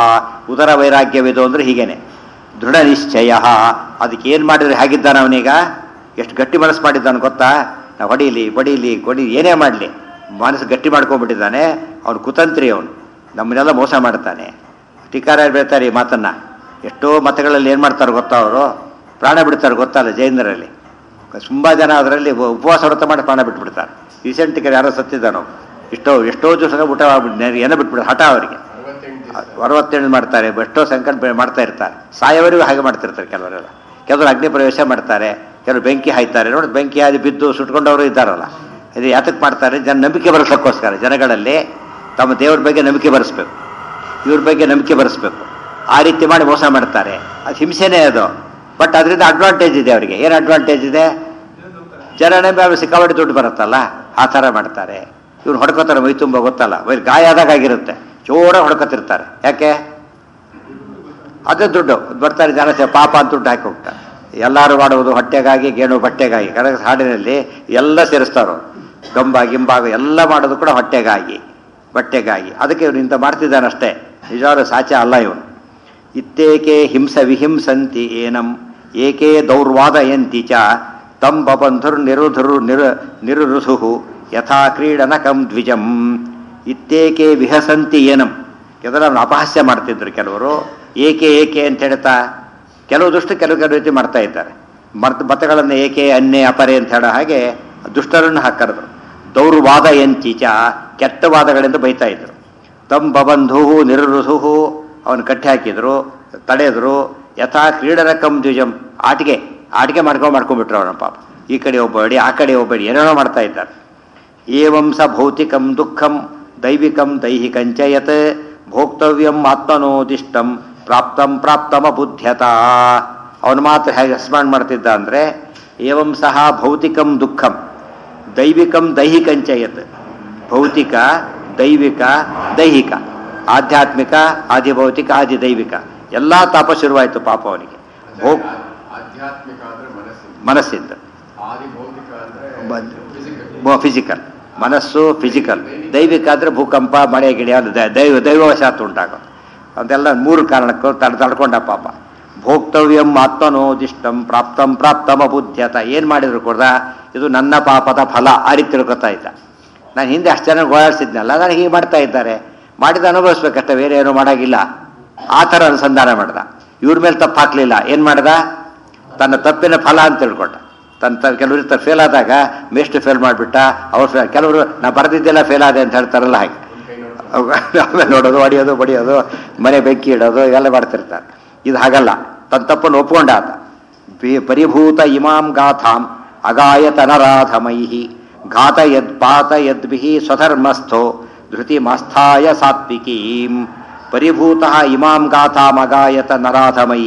ಉದರ ವೈರಾಗ್ಯವಿದು ಅಂದ್ರೆ ಹೀಗೇನೆ ದೃಢ ನಿಶ್ಚಯ ಅದಕ್ಕೆ ಏನು ಮಾಡಿದ್ರೆ ಹೇಗಿದ್ದಾನೆ ಅವನೀಗ ಎಷ್ಟು ಗಟ್ಟಿ ಮನಸ್ಸು ಮಾಡಿದ್ದಾನೆ ಗೊತ್ತಾ ನಾವು ಹೊಡೀಲಿ ಬಡೀಲಿ ಕೊಡಿ ಏನೇ ಮಾಡಲಿ ಮನಸ್ಸು ಗಟ್ಟಿ ಮಾಡ್ಕೊಂಡ್ಬಿಟ್ಟಿದ್ದಾನೆ ಅವನು ಕುತಂತ್ರಿ ಅವನು ನಮ್ಮನ್ನೆಲ್ಲ ಮೋಸ ಮಾಡ್ತಾನೆ ಟೀಕಾರ ಹೇಳ್ತಾರೆ ಈ ಮಾತನ್ನ ಎಷ್ಟೋ ಮತಗಳಲ್ಲಿ ಏನು ಮಾಡ್ತಾರೆ ಗೊತ್ತಾ ಅವರು ಪ್ರಾಣ ಬಿಡ್ತಾರೆ ಗೊತ್ತಲ್ಲ ಜೈನರಲ್ಲಿ ತುಂಬ ಜನ ಅದರಲ್ಲಿ ಉಪವಾಸ ವ್ರತ ಮಾಡಿ ಪ್ರಾಣ ಬಿಟ್ಬಿಡ್ತಾರೆ ರೀಸೆಂಟ್ಗೆ ಯಾರೋ ಸತ್ತಿದ್ದಾನೋ ಎಷ್ಟೋ ಎಷ್ಟೋ ದಿವಸ ಊಟ ಆಗ್ಬಿಟ್ಟು ಏನೋ ಬಿಟ್ಬಿಡ್ತಾರೆ ಹಠ ಅವರಿಗೆ ಅರವತ್ತೇಳು ಮಾಡ್ತಾರೆ ಎಷ್ಟೋ ಸಂಕಲ್ಪ ಮಾಡ್ತಾ ಇರ್ತಾರೆ ಸಾಯವರಿಗೂ ಹಾಗೆ ಮಾಡ್ತಿರ್ತಾರೆ ಕೆಲವರೆಲ್ಲ ಕೆಲವರು ಅಗ್ನಿ ಪ್ರವೇಶ ಮಾಡ್ತಾರೆ ಕೆಲವರು ಬೆಂಕಿ ಹಾಯ್ತಾರೆ ನೋಡಿ ಬೆಂಕಿ ಆದಿ ಬಿದ್ದು ಸುಟ್ಕೊಂಡವರು ಇದ್ದಾರಲ್ಲ ಇದು ಯಾತಕ್ಕೆ ಮಾಡ್ತಾರೆ ಜನ ನಂಬಿಕೆ ಬರೆಸೋಕ್ಕೋಸ್ಕರ ಜನಗಳಲ್ಲಿ ತಮ್ಮ ದೇವ್ರ ಬಗ್ಗೆ ನಂಬಿಕೆ ಬರೆಸ್ಬೇಕು ಇವ್ರ ಬಗ್ಗೆ ನಂಬಿಕೆ ಬರೆಸ್ಬೇಕು ಆ ರೀತಿ ಮಾಡಿ ಮೋಸ ಮಾಡ್ತಾರೆ ಅದು ಹಿಂಸೆನೇ ಅದು ಬಟ್ ಅದರಿಂದ ಅಡ್ವಾಂಟೇಜ್ ಇದೆ ಅವರಿಗೆ ಏನು ಅಡ್ವಾಂಟೇಜ್ ಇದೆ ಜನನೇ ಮೇಲೆ ಸಿಕ್ಕಾಪಟ್ಟೆ ದುಡ್ಡು ಬರುತ್ತಲ್ಲ ಆ ಥರ ಮಾಡ್ತಾರೆ ಇವ್ರು ಹೊಡ್ಕೋತಾರೆ ಮೈ ತುಂಬ ಗೊತ್ತಲ್ಲ ಮೈ ಗಾಯ ಆದಾಗ ಆಗಿರುತ್ತೆ ಜೋರ ಹೊಡ್ಕೊತಿರ್ತಾರೆ ಯಾಕೆ ಅದೇ ದುಡ್ಡು ಬರ್ತಾರೆ ಜನ ಸೇ- ಪಾಪ ಅಂತ ದುಡ್ಡು ಹಾಕಿ ಹೋಗ್ತಾರೆ ಎಲ್ಲರೂ ಮಾಡುವುದು ಹೊಟ್ಟೆಗಾಗಿ ಗೇಣು ಬಟ್ಟೆಗಾಗಿ ಕರೆಕ್ಟ್ ಹಾಡಿನಲ್ಲಿ ಎಲ್ಲ ಸೇರಿಸ್ತಾರೋ ಗಂಬ ಗಿಂಬಾಗ ಎಲ್ಲ ಮಾಡೋದು ಕೂಡ ಹೊಟ್ಟೆಗಾಗಿ ಬಟ್ಟೆಗಾಗಿ ಅದಕ್ಕೆ ಇವನು ಇಂಥ ಮಾಡ್ತಿದ್ದಾನಷ್ಟೇ ನಿಜವಾದ ಸಾಚ ಅಲ್ಲ ಇವನು ಇತ್ತೇಕೆ ಹಿಂಸ ವಿಹಿಂಸಂತಿ ಏನಂ ಏಕೆ ದೌರ್ವಾದಯಂತಿ ಚ ತಂ ಬಬಂಧುರ್ ನಿರುಧುರು ನಿರು ನಿರುರುಧು ಯಥಾ ಕ್ರೀಡನಕಂ ದ್ವಿಜಂ ಇತ್ತೇಕೆ ವಿಹಸಂತಿ ಏನಂ ಕೆಲವರು ಅಪಹಾಸ್ಯ ಮಾಡ್ತಿದ್ರು ಕೆಲವರು ಏಕೆ ಏಕೆ ಅಂತ ಹೇಳ್ತಾ ಕೆಲವು ದುಷ್ಟ ಕೆಲವು ಕೆಲವು ರೀತಿ ಮಾಡ್ತಾ ಇದ್ದಾರೆ ಮರ್ತ ಮತಗಳನ್ನು ಏಕೆ ಅನ್ಯ ಅಪರೆ ಅಂತ ಹೇಳೋ ಹಾಗೆ ದುಷ್ಟರನ್ನು ಹಾಕರಿದ್ರು ದೌರ್ವಾದ ಎಂಚೀಚ ಕೆಟ್ಟ ವಾದಗಳಿಂದ ಬೈತಾ ಇದ್ರು ತಮ್ ಬಬಂಧು ನಿರುರುಧು ಅವನು ಕಟ್ಟಿ ಹಾಕಿದ್ರು ತಡೆದ್ರು ಯಥಾ ಕ್ರೀಡನ ಕಂ ದ್ವಿಜಂ ಆಟಿಕೆ ಆಟಿಕೆ ಮಾಡ್ಕೊಂಡು ಮಾಡ್ಕೊಂಡ್ಬಿಟ್ರು ಅವನ ಪಾಪ ಈ ಕಡೆ ಒಬ್ಬಡಿ ಆ ಕಡೆ ಒಬ್ಬಡಿ ಏನೇನೋ ಮಾಡ್ತಾ ಇದ್ದಾರೆ ಏವಂ ಸ ಭೌತಿಕಂ ದುಃಖಂ ದೈವಿಕಂ ದೈಹಿಕಂಚ ಯತ್ ಭೋಕ್ತವ್ಯಂ ಆತ್ಮನೋದಿಷ್ಟಂ ಪ್ರಾಪ್ತಂ ಪ್ರಾಪ್ತಮ ಬುದ್ಧ್ಯತ ಅವನು ಮಾತ್ರ ಹೇಗೆ ರೆಸ್ಪಾಂಡ್ ಮಾಡ್ತಿದ್ದ ಅಂದರೆ ಏವಂ ಸಹ ಭೌತಿಕಂ ದುಃಖಂ ದೈವಿಕಂ ದೈಹಿಕಂಚ ಯತ್ ಭೌತಿಕ ದೈವಿಕ ದೈಹಿಕ ಆಧ್ಯಾತ್ಮಿಕ ಆದಿಭೌತಿಕ ಆದಿ ದೈವಿಕ ಎಲ್ಲ ತಾಪ ಶುರುವಾಯಿತು ಪಾಪ ಅವನಿಗೆ ಭೋಗ್ ಆಧ್ಯಾತ್ಮಿಕ ಅಂದ್ರೆ ಮನಸ್ಸಿನ ಮನಸ್ಸಿಂದ ಆದಿ ಭೌತಿಕ ಅಂದ್ರೆ ಬದ್- physical. ಫಿಸಿಕಲ್ ಮನಸ್ಸು ಫಿಸಿಕಲ್ ದೈವಿಕ ಅಂದರೆ ಭೂಕಂಪ ಮಳೆ ಗಿಳಿ ಅದು ದ- ದೈವ ದೈವವಶಾತ್ ಉಂಟಾಗೋದು ಅದೆಲ್ಲ ಮೂರು ಕಾರಣಕ್ಕೂ ತಡ್ ತಡ್ಕೊಂಡ ಪಾಪ ಭೋಕ್ತವ್ಯಂ ಆತ್ಮನೋದಿಷ್ಟಂ ಪ್ರಾಪ್ತಂ ಪ್ರಾಪ್ತಮ ಬುದ್ಧ್ಯತ ಏನು ಮಾಡಿದ್ರು ಕೂಡ ಇದು ನನ್ನ ಪಾಪದ ಫಲ ಆ ರೀತಿ ತಿಳ್ಕೊತಾ ಇದ್ದ ನಾನು ಹಿಂದೆ ಅಷ್ಟು ಜನ ಓಡಾಡಿಸಿದ್ನಲ್ಲ ನನಗೆ ಹೀಗೆ ಮಾಡ್ತಾ ಇದ್ದಾರೆ ಮಾಡಿದ ಅನುಭವಿಸ್ಬೇಕಷ್ಟೇ ಬೇರೆ ಏನೂ ಮಾಡೋಂಗಿಲ್ಲ ಆ ಥರ ಅನುಸಂಧಾನ ಮಾಡ್ದ ಇವ್ರ ಮೇಲೆ ತಪ್ಪು ಹಾಕ್ಲಿಲ್ಲ ಏನು ಮಾಡ್ದ ತನ್ನ ತಪ್ಪಿನ ಫಲ ಅಂತ ತಿಳ್ಕೊಂಡ ತನ್ನ ತ ಕೆಲವರು ಇರ್ತಾರೆ ಫೇಲ್ ಆದಾಗ ಮೇಷ್ಟು ಫೇಲ್ ಮಾಡಿಬಿಟ್ಟ ಅವ್ರು ಫೇಲ್ ಕೆಲವರು ನಾ ಬರೆದಿದ್ದೆಲ್ಲ ಫೇಲ್ ಆದೆ ಅಂತ ಹೇಳ್ತಾರಲ್ಲ ಹಾಗೆ ಅವ್- ಆಮೇಲೆ ನೋಡೋದು ಹೊಡಿಯೋದು ಬಡಿಯೋದು ಮನೆ ಬೆಂಕಿ ಇಡೋದು ಇವೆಲ್ಲ ಮಾಡ್ತಿರ್ತಾರೆ ಇದು ಹಾಗಲ್ಲ ತನ್ನ ತಪ್ಪನ್ನು ಒಪ್ಕೊಂಡ ಆತ ಬಿ- ಪರಿಭೂತ ಇಮಾಂ ಗಾಥಾಂ ಅಗಾಯತ ನರಾಧಮೈ ಘಾತ ಯದ್ ಪಾತ ಯದ್ಭಿ ಸ್ವಧರ್ಮಸ್ಥೋ ಧೃತಿ ಮಾಸ್ಥಾಯ ಸಾತ್ವಿಕೀಂ ಪರಿಭೂತ ಇಮಾಂ ಗಾಥಾಂ ಅಗಾಯತ ನರಾಧಮೈ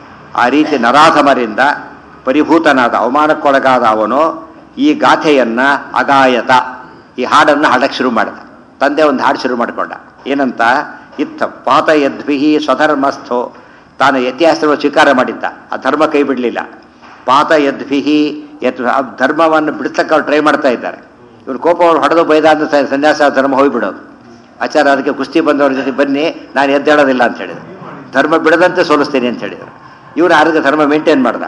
ಆ ರೀತಿ ನರಾಧಮರಿಂದ ಪರಿಭೂತನಾದ ಅವಮಾನಕ್ಕೊಳಗಾದ ಅವನು ಈ ಗಾಥೆಯನ್ನ ಅಗಾಯತ ಈ ಹಾಡನ್ನು ಹಾಡಕ್ಕೆ ಶುರು ಮಾಡಿದ ತಂದೆ ಒಂದು ಹಾಡು ಶುರು ಮಾಡಿಕೊಂಡ ಏನಂತ ಇತ್ತ ಪಾತ ಯದ್ವಿಹಿ ಸ್ವಧರ್ಮಸ್ಥೋ ತಾನು ಇತಿಹಾಸವನ್ನು ಸ್ವೀಕಾರ ಮಾಡಿದ್ದ ಆ ಧರ್ಮ ಕೈ ಬಿಡಲಿಲ್ಲ ಪಾತ ಯದ್ವಿಹಿ ಯತ್ ಆ ಧರ್ಮವನ್ನು ಬಿಡ್ತಕ್ಕ ಅವ್ರು ಟ್ರೈ ಮಾಡ್ತಾ ಇದ್ದಾರೆ ಇವ್ರು ಕೋಪವನ್ನು ಹೊಡೆದು ಬೈದಾದ ಸ- ಸನ್ಯಾಸ ಧರ್ಮ ಹೋಗಿಬಿಡೋದು ಆಚಾರ ಅದಕ್ಕೆ ಕುಸ್ತಿ ಬಂದವ್ರ ಜೊತೆ ಬನ್ನಿ ನಾನು ಎದ್ದೇಳೋದಿಲ್ಲ ಅಂತ ಹೇಳಿದ್ರು ಧರ್ಮ ಬಿಡದಂತೆ ಸೋಲಿಸ್ತೀನಿ ಅಂತ ಹೇಳಿದರು ಇವರು ಅದಕ್ಕೆ ಧರ್ಮ ಮೇಂಟೈನ್ ಮಾಡ್ದ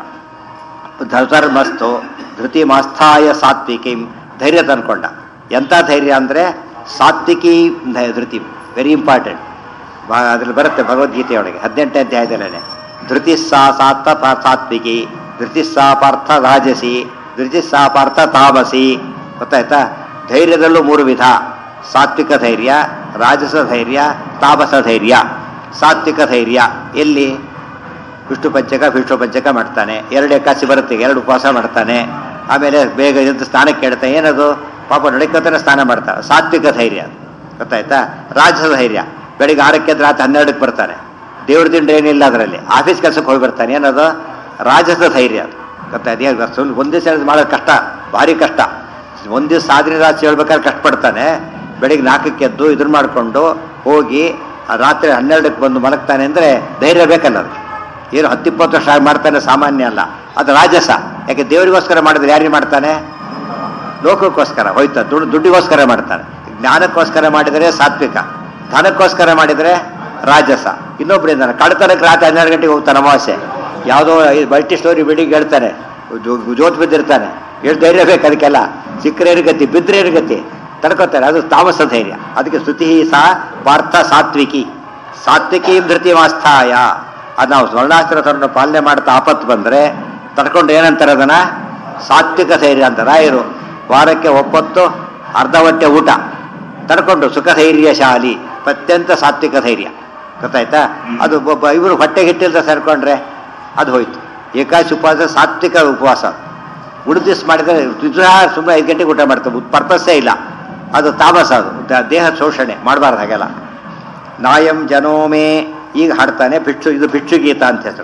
ಧರ್ಮಸ್ಥೋ ಧೃತಿ ಮಾಸ್ಥಾಯ ಸಾತ್ವಿಕಿ ಧೈರ್ಯ ತಂದ್ಕೊಂಡ ಎಂಥ ಧೈರ್ಯ ಅಂದರೆ ಸಾತ್ವಿಕಿ ಧ- ಧೃತಿ ವೆರಿ ಇಂಪಾರ್ಟೆಂಟ್ ಅದ್ರಲ್ಲಿ ಬರುತ್ತೆ ಭಗವದ್ಗೀತೆಯೊಳಗೆ ಹದಿನೆಂಟನೇ ಅಧ್ಯಾಯದಲ್ಲೇ ಧೃತಿ ಸಾ ಸಾತ್ತ ಪ- ಸಾತ್ವಿಕಿ ಧೃತಿ ಸಾ ಪಾರ್ಥ ರಾಜಸಿ ಧೃತಿ ಸಾ ಪಾರ್ಥ ತಾಮಸಿ ಗೊತ್ತಾಯ್ತಾ ಧೈರ್ಯದಲ್ಲೂ ಮೂರು ವಿಧ ಸಾತ್ವಿಕ ಧೈರ್ಯ ರಾಜಸ ಧೈರ್ಯ ತಾಮಸ ಧೈರ್ಯ ಸಾತ್ವಿಕ ಧೈರ್ಯ ಎಲ್ಲಿ ವಿಷ್ಣು ಪಂಚಕ ವಿಷ್ಣು ಪಂಚಕ ಮಾಡ್ತಾನೆ ಎರಡು ಎಕಾಸಿ ಬರುತ್ತೆ ಎರಡು ಉಪವಾಸ ಮಾಡ್ತಾನೆ ಆಮೇಲೆ ಬೇಗ ಎದ್ದು ಸ್ನಾನಕ್ಕೆ ಕೇಳ್ತಾನೆ ಏನದು ಪಾಪ ನಡಿಕೋತಾನೆ ಸ್ನಾನ ಮಾಡ್ತಾನೆ ಸಾತ್ವಿಕ ಧೈರ್ಯ ಗೊತ್ತಾಯ್ತಾ ರಾಜಸ ಧೈರ್ಯ ಬೆಳಿಗ್ಗೆ ಆರಕ್ಕೆ ಎದ್ದು ರಾತ್ರಿ ಹನ್ನೆರಡಕ್ಕೆ ಬರ್ತಾನೆ ದೇವ್ರ ದಿಂಡ್ರೆ ಏನಿಲ್ಲ ಅದರಲ್ಲಿ ಆಫೀಸ್ ಕೆಲಸಕ್ಕೆ ಹೋಗಿ ಬರ್ತಾನೆ ಏನದು ರಾಜಸ ಧೈರ್ಯ ಅದು ಗೊತ್ತಾಯ್ತು ಏನು ಸುಮ್ಮನೆ ಒಂದೇ ದಿವಸ ಮಾಡೋದು ಕಷ್ಟ ಭಾರಿ ಕಷ್ಟ ಒಂದು ದಿವಸ ಸಾಧನೆ ರಾತ್ರಿ ಹೇಳ್ಬೇಕಾದ್ರೆ ಕಷ್ಟಪಡ್ತಾನೆ ಬೆಳಿಗ್ಗೆ ನಾಲ್ಕಕ್ಕೆ ಎದ್ದು ಇದನ್ನ ಮಾಡಿಕೊಂಡು ಹೋಗಿ ಆ ರಾತ್ರಿ ಹನ್ನೆರಡಕ್ಕೆ ಬಂದು ಮಲಗ್ತಾನೆ ಅಂದರೆ ಧೈರ್ಯ ಬೇಕಲ್ಲ ಅದು ಏನು ಹತ್ತಿಪ್ಪತ್ತು ವರ್ಷ ಆಗಿ ಮಾಡ್ತಾನೆ ಸಾಮಾನ್ಯ ಅಲ್ಲ ಅದು ರಾಜಸ ಯಾಕೆ ದೇವರಿಗೋಸ್ಕರ ಮಾಡಿದ್ರೆ ಯಾರಿಗೆ ಮಾಡ್ತಾನೆ ಲೋಕಕ್ಕೋಸ್ಕರ ಹೋಯ್ತಾ ದುಡ್ಡು ದುಡ್ಡಿಗೋಸ್ಕರ ಮಾಡ್ತಾನೆ ಜ್ಞಾನಕ್ಕೋಸ್ಕರ ಮಾಡಿದರೆ ಸಾತ್ವಿಕ ಧನಕ್ಕೋಸ್ಕರ ಮಾಡಿದರೆ ರಾಜಸ ಇನ್ನೊಬ್ರು ಇದ್ದಾನೆ ಕಳ್ತನಕ್ಕೆ ರಾತ್ರಿ ಹನ್ನೆರಡು ಗಂಟೆಗೆ ಹೋಗ್ತಾನೆ ಅಮಾವಾಸ್ಯೆ ಯಾವುದೋ ಮಲ್ಟಿ ಸ್ಟೋರಿ ಬಿಲ್ಡಿಂಗ್ ಹೇಳ್ತಾನೆ ಜೋ- ಜೋತ್ ಬಿದ್ದಿರ್ತಾನೆ ಎಷ್ಟು ಧೈರ್ಯ ಬೇಕು ಅದಕ್ಕೆಲ್ಲ ಸಿಕ್ಕರೇನು ಗತಿ ಬಿದ್ರೇನು ಗತಿ ತಡ್ಕೋತಾರೆ ಅದು ತಾಮಸ ಧೈರ್ಯ ಅದಕ್ಕೆ ಸ್ತುತಿ ಸಾ ಪಾರ್ಥ ಸಾತ್ವಿಕಿ ಸಾತ್ವಿಕಿ ಧೃತಿ ಮಾಸ್ಥಾಯ ಅದು ನಾವು ಸ್ವರ್ಣಾಸ್ತ್ರ ತರನ್ನು ಪಾಲನೆ ಮಾಡ್ತಾ ಆಪತ್ತು ಬಂದರೆ ತಡ್ಕೊಂಡು ಏನಂತಾರೆ ಅದನ್ನ ಸಾತ್ವಿಕ ಧೈರ್ಯ ಅಂತ ರಾಯರು ವಾರಕ್ಕೆ ಒಪ್ಪತ್ತು ಅರ್ಧ ಹೊಟ್ಟೆ ಊಟ ತಡ್ಕೊಂಡು ಸುಖ ಧೈರ್ಯಶಾಲಿ ಅತ್ಯಂತ ಸಾತ್ವಿಕ ಧೈರ್ಯ ಗೊತ್ತಾಯ್ತಾ ಅದು ಒಬ್ಬ ಇವರು ಹೊಟ್ಟೆ ಹಿಟ್ಟಿಲ್ದ ಸೇರ್ಕೊಂಡ್ರೆ ಅದು ಹೋಯ್ತು ಏಕಾಶಿ ಉಪವಾಸ ಸಾತ್ವಿಕ ಉಪವಾಸ ಉಳಿದ ದಿವಸ ಮಾಡಿದರೆ ಸುಮ್ಮನೆ ಐದು ಗಂಟೆಗೆ ಊಟ ಮಾಡ್ತಾರೆ ಪರ್ಪಸ್ಸೇ ಇಲ್ಲ ಅದು ತಾಮಸ ಅದು ದ- ದೇಹ ಶೋಷಣೆ ಮಾಡಬಾರ್ದು ಹಾಗೆಲ್ಲ ನಾಯಂ ಜನೋಮೇ ಈಗ ಹಾಡ್ತಾನೆ ಭಿಕ್ಷು ಇದು ಭಿಕ್ಷುಗೀತ ಅಂತ ಹೆಸರು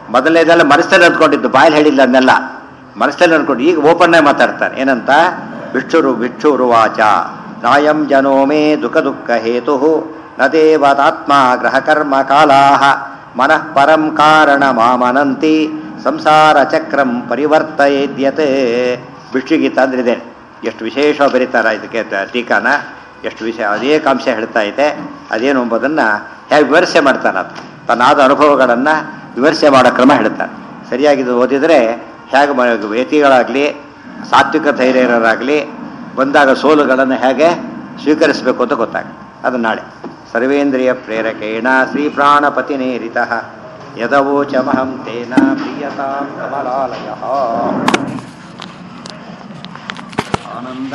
ಮೊದಲನೇದೆಲ್ಲ ಮನಸ್ಸಲ್ಲಿ ಅಂದ್ಕೊಂಡಿದ್ದು ಬಾಯಲ್ಲಿ ಹೇಳಿಲ್ಲ ಅದನ್ನೆಲ್ಲ ಮನಸ್ಸಲ್ಲಿ ಅಂದ್ಕೊಂಡು ಈಗ ಓಪನ್ ಆಗಿ ಮಾತಾಡ್ತಾನೆ ಏನಂತ ವಿಕ್ಷುರು ವಿಕ್ಷುರು ವಾಚ ನಾಯಂ ಜನೋ ಮೇ ದುಃಖ ದುಃಖ ಹೇತು ನ ದೇವತಾತ್ಮ ಗ್ರಹ ಕರ್ಮ ಕಾಲಾಹ ಮನಃ ಪರಂ ಕಾರಣ ಮಾಮನಂತಿ ಸಂಸಾರ ಚಕ್ರಂ ಪರಿವರ್ತಯೇದ್ಯತೆ ವಿಷ್ಣುಗೀತ ಅಂದ್ರೆ ಇದೆ ಎಷ್ಟು ವಿಶೇಷ ಬರೀತಾರ ಇದಕ್ಕೆ ತ- ಟೀಕಾನ ಎಷ್ಟು ವಿಷಯ ಅನೇಕ ಅಂಶ ಹೇಳ್ತಾ ಇದೆ ಅದೇನು ಎಂಬುದನ್ನು ಹೇಗೆ ವಿಮರ್ಶೆ ಮಾಡ್ತಾನೆ ಅದು ತನ್ನಾದ ಅನುಭವಗಳನ್ನು ವಿಮರ್ಶೆ ಮಾಡೋ ಕ್ರಮ ಹೇಳ್ತಾನೆ ಸರಿಯಾಗಿ ಇದು ಓದಿದರೆ ಹೇಗೆ ಮ- ಯತಿಗಳಾಗಲಿ ಸಾತ್ವಿಕ ಧೈರ್ಯರಾಗಲಿ ಬಂದಾಗ ಸೋಲುಗಳನ್ನು ಹೇಗೆ ಸ್ವೀಕರಿಸಬೇಕು ಅಂತ ಗೊತ್ತಾಗುತ್ತೆ ಅದು ನಾಳೆ ಸರ್ವೇಂದ್ರಿಯ ಪ್ರೇರಕೇಣ ಶ್ರೀ ಪ್ರಾಣಪತಿನೇರಿತ ಯದವೋಚಮಹಂ ತೇನ ಪ್ರಿಯತಾಂ ಕಮಲಾಲಯ ಆನಂದ